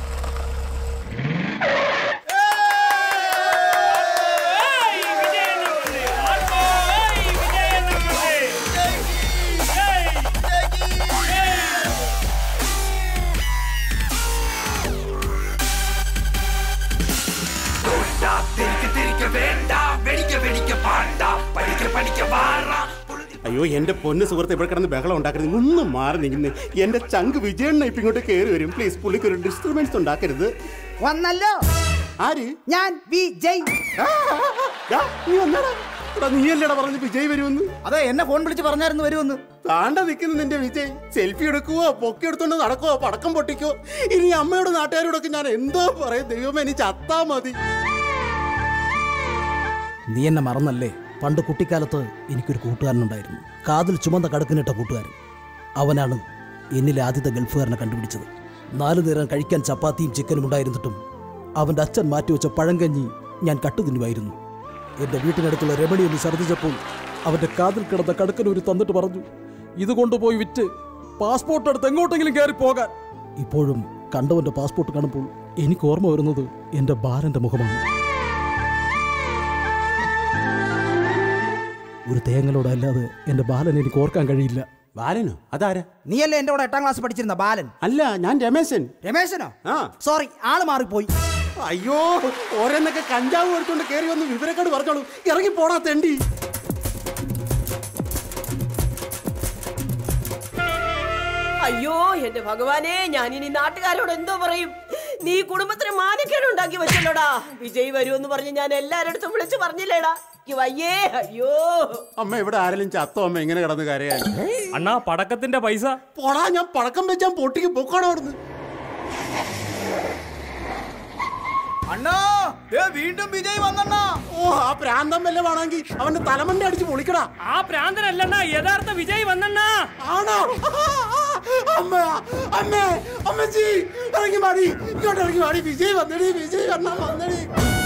അയ്യോ എന്റെ പൊന്ന് സുഹൃത്ത് ഇവിടെ കിടന്ന് ബഹളം ഉണ്ടാക്കരുത് ഒന്നും മാറി നിൽക്കുന്നു എന്റെ ചങ്ക് വിജയണ്ണ ഇപ്പൊ ഇങ്ങോട്ട് കയറി വരും പ്ലീസ് പുള്ളിക്ക് ഒരു ഡിസ്റ്റർബൻസ് ഉണ്ടാക്കരുത് വന്നല്ലോ ആര് ഞാൻ വിജയ് ആ, ആ, ആ, ദാ, നീ വന്നടാ എടാ, നീ അല്ലേടാ പറഞ്ഞു വിജയ് വരുമെന്ന് അതെ എന്നെ ഫോൺ വിളിച്ച് പറഞ്ഞായിരുന്നു വരുമെന്ന് താണ്ട നിൽക്കുന്നു നിന്റെ വിജയ് സെൽഫി എടുക്കുവോ പൊക്കി എടുത്തോണ്ട് നടക്കുവോ പടക്കം പൊട്ടിക്കോ ഇനി അമ്മയോട് നാട്ടുകാരോടൊക്കെ ഞാൻ എന്തോ പറയും ദൈവമേ എനിക്ക് ചത്താ മതി നീ എന്നെ മറന്നല്ലേ പണ്ട് കുട്ടിക്കാലത്ത് എനിക്കൊരു കൂട്ടുകാരനുണ്ടായിരുന്നു കാതിൽ ചുമന്ന കടുക്കിനിട്ട കൂട്ടുകാരൻ അവനാണ് എന്നിലെ ആദ്യത്തെ ഗൾഫുകാരനെ കണ്ടുപിടിച്ചത് നാലു നേരം കഴിക്കാൻ ചപ്പാത്തിയും ചിക്കനും ഉണ്ടായിരുന്നിട്ടും അവൻ്റെ അച്ഛൻ മാറ്റിവെച്ച പഴങ്കഞ്ഞി ഞാൻ കട്ടുതിന്നുമായിരുന്നു എൻ്റെ വീട്ടിനടുത്തുള്ള രമണി ഒന്ന് ഛർദ്ദിച്ചപ്പോൾ അവൻ്റെ കാതിൽ കിടന്ന കടുക്കനൂര് തന്നിട്ട് പറഞ്ഞു ഇത് കൊണ്ടുപോയി വിറ്റ് പാസ്പോർട്ട് എടുത്ത് എങ്ങോട്ടെങ്കിലും കയറി പോകാൻ ഇപ്പോഴും കണ്ടവൻ്റെ പാസ്പോർട്ട് കാണുമ്പോൾ എനിക്ക് ഓർമ്മ വരുന്നത് എൻ്റെ ബാലൻ്റെ മുഖമാണ് ഒരു തേങ്ങലോടല്ലാതെ എൻ്റെ ബാലൻ എനിക്ക് ഓർക്കാൻ കഴിയില്ല ബാലനോ അതാരാ നീയല്ലേ എൻ്റെ കൂടെ എട്ടാം ക്ലാസ് പഠിച്ചിരുന്ന ബാലൻ അല്ല ഞാൻ രമേശൻ രമേശനോ ആ സോറി ആള് മാറിപ്പോയി അയ്യോ ഓരോന്നൊക്കെ കഞ്ചാവ് എടുത്തോണ്ട് കയറി വന്ന് വിവരക്കേട് പറഞ്ഞോളൂ ഇറങ്ങി പോടാ തെണ്ടി അയ്യോ എന്റെ ഭഗവാനെ ഞാൻ ഇനി നാട്ടുകാരോട് എന്തോ പറയും നീ കുടുംബത്തിന് മാനക്കേട് ഉണ്ടാക്കി വെച്ചല്ലോടാ വിജയ് വരുമെന്ന് പറഞ്ഞ് ഞാൻ എല്ലാരടുത്തും വിളിച്ചു പറഞ്ഞില്ലേടാ എനിക്ക് വയ്യേ അയ്യോ അമ്മ ഇവിടെ ആരെങ്കിലും ചത്തോ അമ്മ ഇങ്ങനെ കിടന്ന് കരയാൻ അണ്ണാ പടക്കത്തിന്റെ പൈസ പോടാ ഞാൻ പടക്കം വെച്ചാൽ പൊട്ടിക്ക് പൊക്കോണം അവിടുന്ന് അണ്ണാ ദേ വീണ്ടും വിജയ് വന്നണ്ണാ ഓ ആ പ്രാന്തം വല്ല വേണമെങ്കിൽ അവന്റെ തലമണ്ട അടിച്ച് പൊളിക്കടാ ആ പ്രാന്തനല്ലണ്ണ യഥാർത്ഥ വിജയ് വന്നണ്ണാ ആണോ അമ്മ അമ്മേ അമ്മച്ചി ഇറങ്ങി മാടി ഇങ്ങോട്ട് ഇറങ്ങി മാടി വിജയ് വന്നടി വിജയ് വന്നാ വന്നടി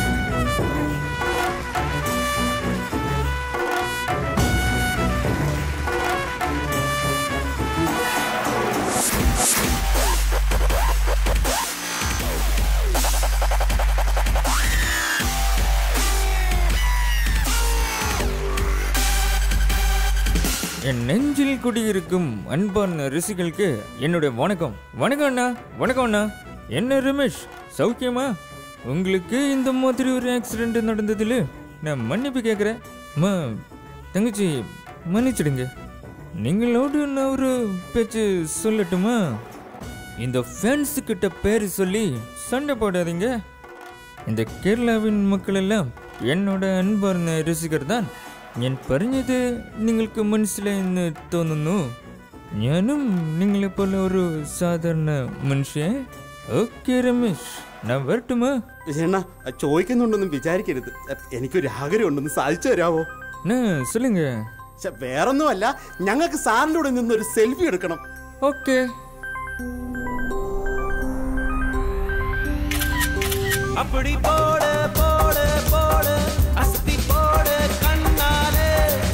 என் நெஞ்சில் குடியிருக்கும் அன்பான ரசிகளுக்கு என்னுடைய வணக்கம் வணக்கம் அண்ணா வணக்கம் அண்ணா என்ன ரமேஷ் சௌக்கியமா உங்களுக்கு இந்த மாதிரி ஒரு ஆக்சிடென்ட் நடந்ததில் நான் மன்னிப்பு கேட்குறேன் அம்மா தங்கச்சி மன்னிச்சிடுங்க நீங்களோடு நான் ஒரு பேச்சு சொல்லட்டுமா இந்த ஃபேன்ஸ் கிட்ட பேர் சொல்லி சண்டை போடாதீங்க இந்த കേരളാവിൻ മക്കളെല്ലാം എന്നോട് അൻപാർന്ന രസികർ താൻ ഞാൻ പറഞ്ഞത് നിങ്ങൾക്ക് മനസ്സിലായെന്ന് തോന്നുന്നു ഞാനും നിങ്ങളെപ്പോലെ ഒരു സാധാരണ മനുഷ്യൻ ഓക്കെ രമേശ് ഞാൻ വരട്ടുമോ വിജയണ്ണ ചോദിക്കുന്നുണ്ടൊന്നും വിചാരിക്കരുത് എനിക്കൊരു ആഗ്രഹം ഉണ്ടെന്ന് സാധിച്ചു തരാവോ சொல்லுங்க വേറൊന്നുമല്ല ഞങ്ങൾക്ക് സാറിന്റെ കൂടെ നിന്ന് ഒരു സെൽഫി എടുക്കണം ഓക്കെ அப்படி போடு போடு போடு அஸ்தி போடு கண்ணாலே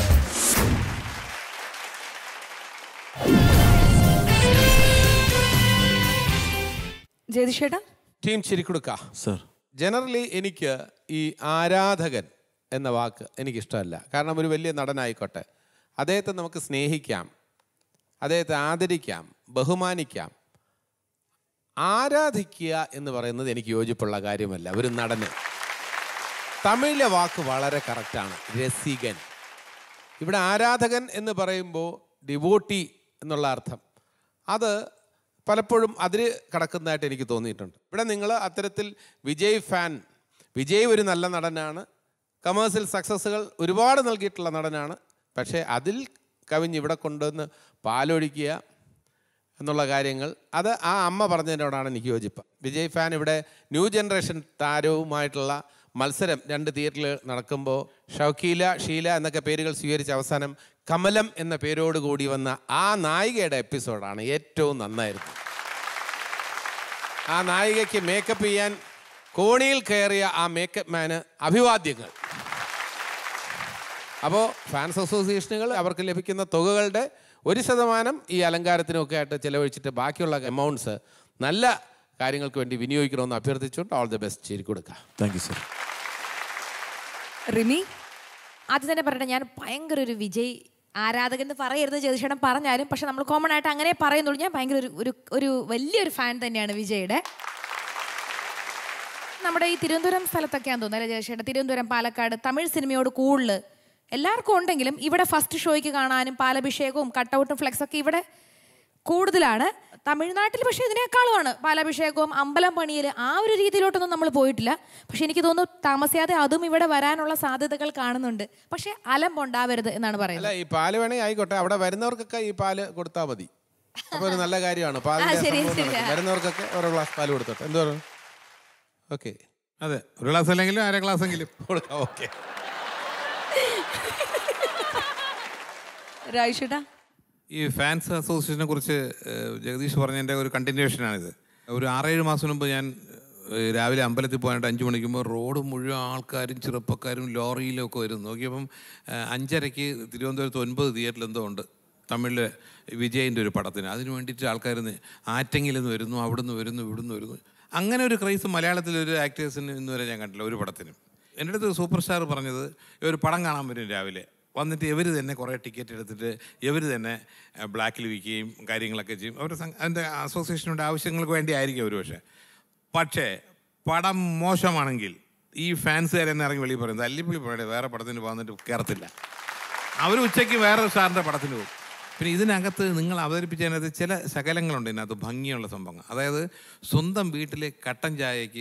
ജയതിഷേട്ടാ ടീം ചിരിക്കുടുക്ക സർ ജനറലി എനിക്ക് ഈ ആരാധകൻ എന്ന വാക്ക് എനിക്കിഷ്ടമല്ല കാരണം ഒരു വലിയ നടനായിക്കോട്ടെ അദ്ദേഹത്തെ നമുക്ക് സ്നേഹിക്കാം അദ്ദേഹത്തെ ആദരിക്കാം ബഹുമാനിക്കാം ആരാധിക്കുക എന്ന് പറയുന്നത് എനിക്ക് യോജിപ്പുള്ള കാര്യമല്ല ഒരു നടന് തമിഴിലെ വാക്ക് വളരെ കറക്റ്റാണ് രസികൻ ഇവിടെ ആരാധകൻ എന്ന് പറയുമ്പോൾ ഡിവോട്ടി എന്നുള്ള അർത്ഥം അത് പലപ്പോഴും അതിര് കടക്കുന്നതായിട്ട് എനിക്ക് തോന്നിയിട്ടുണ്ട് ഇവിടെ നിങ്ങൾ അത്തരത്തിൽ വിജയ് ഫാൻ വിജയ് ഒരു നല്ല നടനാണ് കമേഴ്സ്യൽ സക്സസ്സുകൾ ഒരുപാട് നൽകിയിട്ടുള്ള നടനാണ് പക്ഷേ അതിൽ കവിഞ്ഞ് ഇവിടെ കൊണ്ടുവന്ന് പാലൊഴിക്കുക എന്നുള്ള കാര്യങ്ങൾ അത് ആ അമ്മ പറഞ്ഞതിനോടാണ് എനിക്ക് യോജിപ്പ് വിജയ് ഫാൻ ഇവിടെ ന്യൂ ജനറേഷൻ താരവുമായിട്ടുള്ള മത്സരം രണ്ട് തിയേറ്ററിൽ നടക്കുമ്പോൾ ഷൗക്കീല ഷീല എന്നൊക്കെ പേരുകൾ സ്വീകരിച്ച അവസാനം കമലം എന്ന പേരോട് കൂടി വന്ന ആ നായികയുടെ എപ്പിസോഡാണ് ഏറ്റവും നന്നായിരുന്നത് ആ നായികയ്ക്ക് മേക്കപ്പ് ചെയ്യാൻ കോണിയിൽ കയറിയ ആ മേക്കപ്പ് മാന് അഭിവാദ്യങ്ങൾ അപ്പോൾ ഫാൻസ് അസോസിയേഷനുകൾ അവർക്ക് ലഭിക്കുന്ന തുകകളുടെ ഒരു ശതമാനം ഈ അലങ്കാരത്തിനൊക്കെ ആയിട്ട് ചിലവഴിച്ചിട്ട് ബാക്കിയുള്ള എമൗണ്ട്സ് നല്ല കാര്യങ്ങൾക്ക് വേണ്ടി വിനിയോഗിക്കണമെന്ന് അഭ്യർത്ഥിച്ചുകൊണ്ട് ഓൾ ദി ബെസ്റ്റ് ചെയ്ത് കൊടുക്കുക താങ്ക് യു സർ റിമി ആദ്യം തന്നെ പറയട്ടെ ഞാൻ ഭയങ്കര ഒരു വിജയ് ആരാധകൻ എന്ന് പറയരുത് ജതിഷേടൻ പറഞ്ഞാലും പക്ഷെ നമ്മൾ കോമൺ ആയിട്ട് അങ്ങനെ പറയുന്നുള്ളൂ ഞാൻ ഭയങ്കര ഒരു ഒരു ഒരു വലിയൊരു ഫാൻ തന്നെയാണ് വിജയുടെ നമ്മുടെ ഈ തിരുവനന്തപുരം സ്ഥലത്തൊക്കെയാന്ന് തോന്നുന്നു അല്ലേ ജയശേട്ടൻ തിരുവനന്തപുരം പാലക്കാട് തമിഴ് സിനിമയോട് കൂടുതൽ എല്ലാവർക്കും ഉണ്ടെങ്കിലും ഇവിടെ ഫസ്റ്റ് ഷോയ്ക്ക് കാണാനും പാലഭിഷേകവും കട്ടൗട്ടും ഫ്ലെക്സ് ഒക്കെ ഇവിടെ കൂടുതലാണ് തമിഴ്നാട്ടിൽ പക്ഷേ ഇതിനേക്കാളുമാണ് പാലഭിഷേകവും അമ്പലം പണിയിൽ ആ ഒരു രീതിയിലോട്ടൊന്നും നമ്മൾ പോയിട്ടില്ല പക്ഷെ എനിക്ക് തോന്നുന്നു താമസിയാതെ അതും ഇവിടെ വരാനുള്ള സാധ്യതകൾ കാണുന്നുണ്ട് പക്ഷേ അലമ്പുണ്ടാവരുത് എന്നാണ് പറയുന്നത് അല്ല ഈ പാല് വേണമെങ്കിൽ ആയിക്കോട്ടെ അവിടെ വരുന്നവർക്കൊക്കെ ഈ പാല് കൊടുത്താൽ മതി അപ്പോൾ ഒരു നല്ല കാര്യമാണ് ആ, പാലിന്റെ ശരി, സംഭവം ശരി. നടക്കും. വരുന്നവർക്കൊക്കെ ഓരോ ഗ്ലാസ് പാല് കൊടുത്തോട്ടെ എന്ത് പറഞ്ഞു ഓക്കെ അതെ ഒരു ഗ്ലാസ് അല്ലെങ്കിലും അര ഗ്ലാസ് എങ്കിലും കൊടുക്കാം ഓക്കെ രാജേട്ടാ ഈ ഫാൻസ് അസോസിയേഷനെ കുറിച്ച് ഏഹ്, ജഗദീഷ് പറഞ്ഞതിൻ്റെ ഒരു കണ്ടിന്യൂഷനാണിത് ഒരു ആറേഴ് മാസം മുമ്പ് ഞാൻ ഏഹ്, രാവിലെ അമ്പലത്തിൽ പോകാനായിട്ട് അഞ്ച് മണിക്കുമ്പോൾ റോഡ് മുഴുവൻ ആൾക്കാരും ചെറുപ്പക്കാരും ലോറിയിലും ഒക്കെ വരും നോക്കിയപ്പം ഏഹ്, അഞ്ചരയ്ക്ക് തിരുവനന്തപുരത്ത് ഒൻപത് തിയേറ്ററിൽ എന്തോ ഉണ്ട് തമിഴിലെ വിജയിൻ്റെ ഒരു പടത്തിന് അതിന് വേണ്ടിയിട്ട് ആൾക്കാർ ആറ്റെങ്കിൽ നിന്ന് വരുന്നു അവിടുന്ന് വരുന്നു ഇവിടുന്ന് വരുന്നു അങ്ങനെ ഒരു ക്രൈസ് മലയാളത്തിൽ ഒരു ആക്ടേഴ്സിന് ഇന്ന് വരെ ഞാൻ കണ്ടില്ല ഒരു പടത്തിനും എൻ്റെ അടുത്ത് സൂപ്പർ സ്റ്റാർ പറഞ്ഞത് ഒരു പടം കാണാൻ വരും രാവിലെ വന്നിട്ട് ഇവർ തന്നെ കുറേ ടിക്കറ്റ് എടുത്തിട്ട് ഇവർ തന്നെ ബ്ലാക്കിൽ വിൽക്കുകയും കാര്യങ്ങളൊക്കെ ചെയ്യും അവർ അതിൻ്റെ അസോസിയേഷനുടെ ആവശ്യങ്ങൾക്ക് വേണ്ടി ആയിരിക്കും ഒരു പക്ഷേ പക്ഷേ പടം മോശമാണെങ്കിൽ ഈ ഫാൻസുകാർ തന്നെ ഇറങ്ങി വെളിയിൽ പറയുന്നത് അല്ലിപ്പള്ളി പോയുടെ വേറെ പടത്തിന് വന്നിട്ട് കയറത്തില്ല അവർ ഉച്ചയ്ക്ക് വേറെ സ്റ്റാറിൻ്റെ പടത്തിന് പോകും പിന്നെ ഇതിനകത്ത് നിങ്ങൾ അവതരിപ്പിച്ചതിനകത്ത് ചില ശകലങ്ങളുണ്ട് ഇതിനകത്ത് ഭംഗിയുള്ള സംഭവങ്ങൾ അതായത് സ്വന്തം വീട്ടിലെ കട്ടൻ ചായക്ക്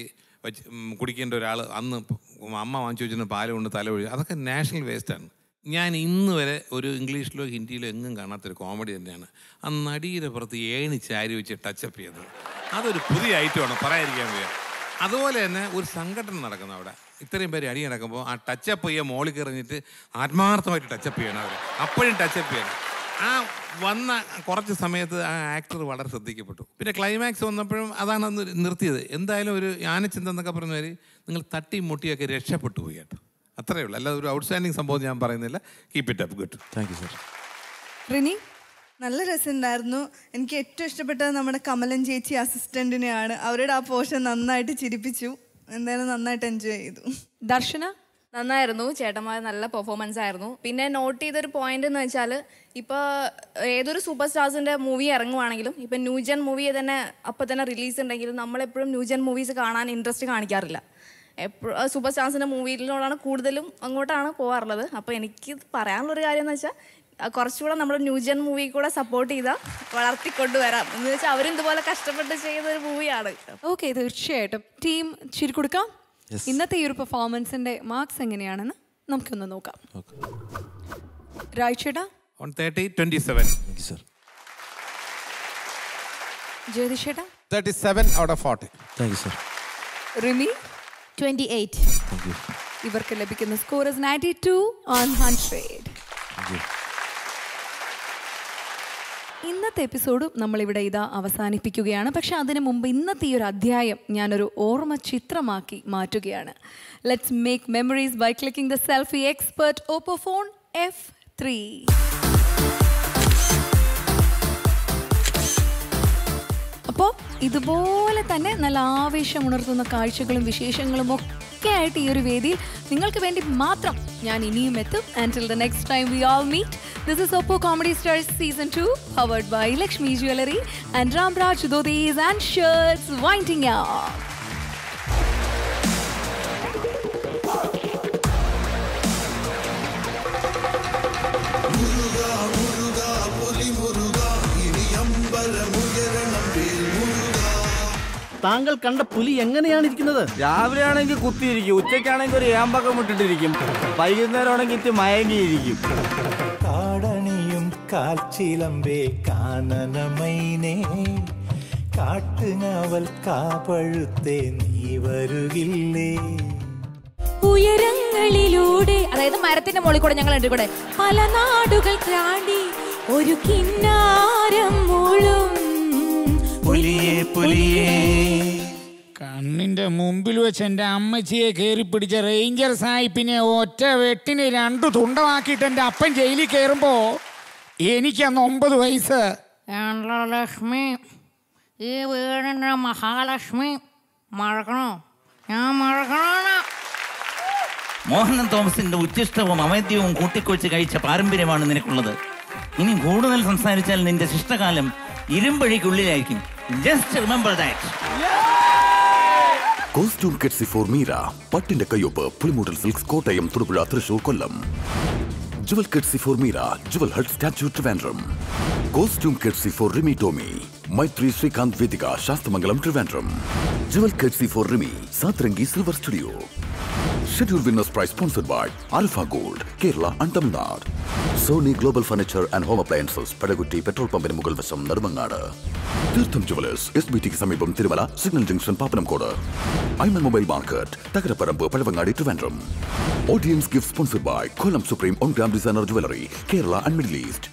വെച്ച് ഉം, കുടിക്കേണ്ട ഒരാൾ അന്ന് അമ്മ വാങ്ങിച്ചു വെച്ചിരുന്ന പാല് കൊണ്ട് തല ഒഴി അതൊക്കെ നാഷണൽ വേസ്റ്റാണ് ഞാൻ ഇന്ന് വരെ ഒരു ഇംഗ്ലീഷിലോ ഹിന്ദിയിലോ എങ്ങും കാണാത്തൊരു കോമഡി തന്നെയാണ് ആ നടിയുടെ പുറത്ത് ഏണി ചാരി വെച്ച് ടച്ചപ്പ് ചെയ്തത് അതൊരു പുതിയ ഐറ്റമാണ് പറയാതിരിക്കാൻ വയ്യ അതുപോലെ തന്നെ ഒരു സംഘടന നടക്കുന്നു അവിടെ ഇത്രയും പേര് അടി നടക്കുമ്പോൾ ആ ടച്ചപ്പ് ചെയ്യുക മോളിൽ കയറിഞ്ഞിട്ട് ആത്മാർത്ഥമായിട്ട് ടച്ചപ്പ് ചെയ്യണം അവർ അപ്പോഴും ടച്ചപ്പ് ചെയ്യണം ആ വന്ന കുറച്ച് സമയത്ത് ആ ആക്ടർ വളരെ ശ്രദ്ധിക്കപ്പെട്ടു പിന്നെ ക്ലൈമാക്സ് വന്നപ്പോഴും അതാണ് അന്ന് നിർത്തിയത് എന്തായാലും ഒരു ആനച്ചിന്ത എന്നൊക്കെ പറഞ്ഞവർ നിങ്ങൾ തട്ടി മുട്ടിയൊക്കെ രക്ഷപ്പെട്ടു പോയി കേട്ടോ അത്രയേ ഉള്ളൂ അല്ലാതെ ഒരു ഔട്ട്സ്റ്റാൻഡിങ് സംഭവം ഞാൻ പറയുന്നില്ല keep it up good thank you sir Rini നല്ല രസമുണ്ടായിരുന്നു എനിക്ക് ഏറ്റവും ഇഷ്ടപ്പെട്ടത് നമ്മുടെ കമലൻ ചേച്ചി അസിസ്റ്റന്റിനെയാണ് അവരുടെ ആ പോർഷൻ നന്നായിട്ട് ചിരിപ്പിച്ചു എന്തായാലും നന്നായിട്ട് എൻജോയ് ചെയ്തു ദർശന നന്നായിരുന്നു ചേട്ടന്മാർ നല്ല പെർഫോമൻസ് ആയിരുന്നു പിന്നെ നോട്ട് ചെയ്തൊരു പോയിന്റ് എന്ന് വെച്ചാൽ ഇപ്പോൾ ഏതൊരു സൂപ്പർ സ്റ്റാർസിന്റെ മൂവി ഇറങ്ങുവാണെങ്കിലും ഇപ്പം ന്യൂജൻ മൂവി തന്നെ അപ്പം തന്നെ റിലീസ് ഉണ്ടെങ്കിലും നമ്മളെപ്പോഴും ന്യൂജൻ മൂവീസ് കാണാൻ ഇൻട്രസ്റ്റ് കാണിക്കാറില്ല എപ്പോഴും സൂപ്പർ സ്റ്റാർസിന്റെ മൂവിയിലോടാണ് കൂടുതലും അങ്ങോട്ടാണ് പോകാറുള്ളത് അപ്പോൾ എനിക്ക് പറയാനുള്ളൊരു കാര്യം എന്ന് വെച്ചാൽ അഹ് കുറച്ചുകൂടെ നമ്മൾ ന്യൂജൻ മൂവി കൂടെ സപ്പോർട്ട് ചെയ്താൽ വളർത്തിക്കൊണ്ടുവരാം എന്ന് വെച്ചാൽ അവരും ഇതുപോലെ കഷ്ടപ്പെട്ട് ചെയ്ത ഒരു മൂവിയാണ് ഓക്കെ തീർച്ചയായിട്ടും ടീം ചിരി കൊടുക്കാം ഇന്നത്തെ ഈ ഒരു പെർഫോമൻസിന്റെ മാർക്സ് എങ്ങനെയാണെന്ന് നമുക്കൊന്ന് നോക്കാം രായ്ചേട്ടാ on thirty twenty seven sir ജ്യോതിഷേട്ടാ thirty seven out of forty thank you sir Rimi twenty eight thank you ഇവർക്ക് ലഭിക്കുന്ന score is ninety two on hundred ഇന്നത്തെ എപ്പിസോഡ് നമ്മളിവിടെ ഇതാ അവസാനിപ്പിക്കുകയാണ് പക്ഷെ അതിനു മുമ്പ് ഇന്നത്തെ ഈ ഒരു അധ്യായം ഞാനൊരു ഓർമ്മ ചിത്രമാക്കി മാറ്റുകയാണ് let's make memories by clicking the selfie expert Oppo phone F three അപ്പോൾ ഇതുപോലെ തന്നെ നല്ല ആവേശമുണർത്തുന്ന കാഴ്ചകളും വിശേഷങ്ങളും ഒക്കെ ആയിട്ട് ഈ ഒരു വേദിയിൽ നിങ്ങൾക്ക് വേണ്ടി മാത്രം ഞാൻ ഇനിയും എത്തും until the next time we all meet this is Oppo Comedy stars season two powered by Lakshmi jewellery and Ramraj dhotis and shirts winding out. താങ്കൾ കണ്ട പുലി എങ്ങനെയാണ് ഇരിക്കുന്നത് രാവിലെ ആണെങ്കിൽ കുത്തിയിരിക്കും ഉച്ചയ്ക്കാണെങ്കിൽ ഒരു ഏമ്പക്കം ഇട്ടിട്ടിരിക്കും വൈകുന്നേരം ആണെങ്കിൽ ഇത്തി മയങ്ങിയിരിക്കും കാടണിയും കാൽച്ചിലമ്പേ കാനനമൈനേ കാട്ടുനാവൽ കാപ്പഴുത്തേ നീ വരുകില്ലേ ഉയരങ്ങളിലൂടെ അതായത് മരത്തിന്റെ മുകളിൽ കൂടെ ഞങ്ങൾ ഉണ്ട് കൂടെ പല നാടുകൾ താണ്ടി ഒരു കിന്നാരം മൂളും പുലിയേ പുലിയേ കണ്ണിന്റെ മുമ്പിൽ വെച്ച് എൻ്റെ അമ്മച്ചിയെ കയറി പിടിച്ച റേഞ്ചർ സാഹിബിനെ ഒറ്റ വെട്ടിന് രണ്ടു തുണ്ടമാക്കിയിട്ട് എൻ്റെ അപ്പൻ ജയിലിൽ കയറുമ്പോ എനിക്കന്ന് ഒമ്പത് വയസ്സ് ലക്ഷ്മി ഈ വീടിൻ്റെ മഹാലക്ഷ്മി മഴക്കണോ ഞാൻ മഴക്കണോ മോഹനൻ തോമസിന്റെ ഉച്ചിഷ്ടവും അമേദ്യവും കൂട്ടിക്കൊഴിച്ച് കഴിച്ച പാരമ്പര്യമാണ് നിനക്കുള്ളത് ഇനി കൂടുതൽ സംസാരിച്ചാൽ നിന്റെ ശിഷ്ടകാലം ഇരുമ്പഴിക്കുള്ളിലായിരിക്കും just remember that costume courtesy for Meera പട്ടിന്റെ കയ്യൊപ്പ് Pulimoottil silks Kottayam Thodupuzha Thrissur Kollam jewel courtesy for Meera jewel hut statue Trivandrum costume courtesy for Rimi Tomy Maithri Srikanth Vedika Sasthamangalam Trivandrum jewel courtesy for Rimi Satrangi silver studio Schedule winners prize sponsored by Alpha Gold, Kerala and Tamil Nadu. Sony Global Furniture and Home Appliances, പെടകുറ്റി petrol പമ്പിന് മുകൾ വശം നെടുമങ്ങാട് തീർത്ഥം jewellers S B ടിക്ക് സമീപം Thirumala signal junction Pappanamcode Aiman mobile market Thakarapparambu Pazhavangadi Trivandrum audience gift sponsored by Kollam supreme one gram designer jewellery Kerala and Middle east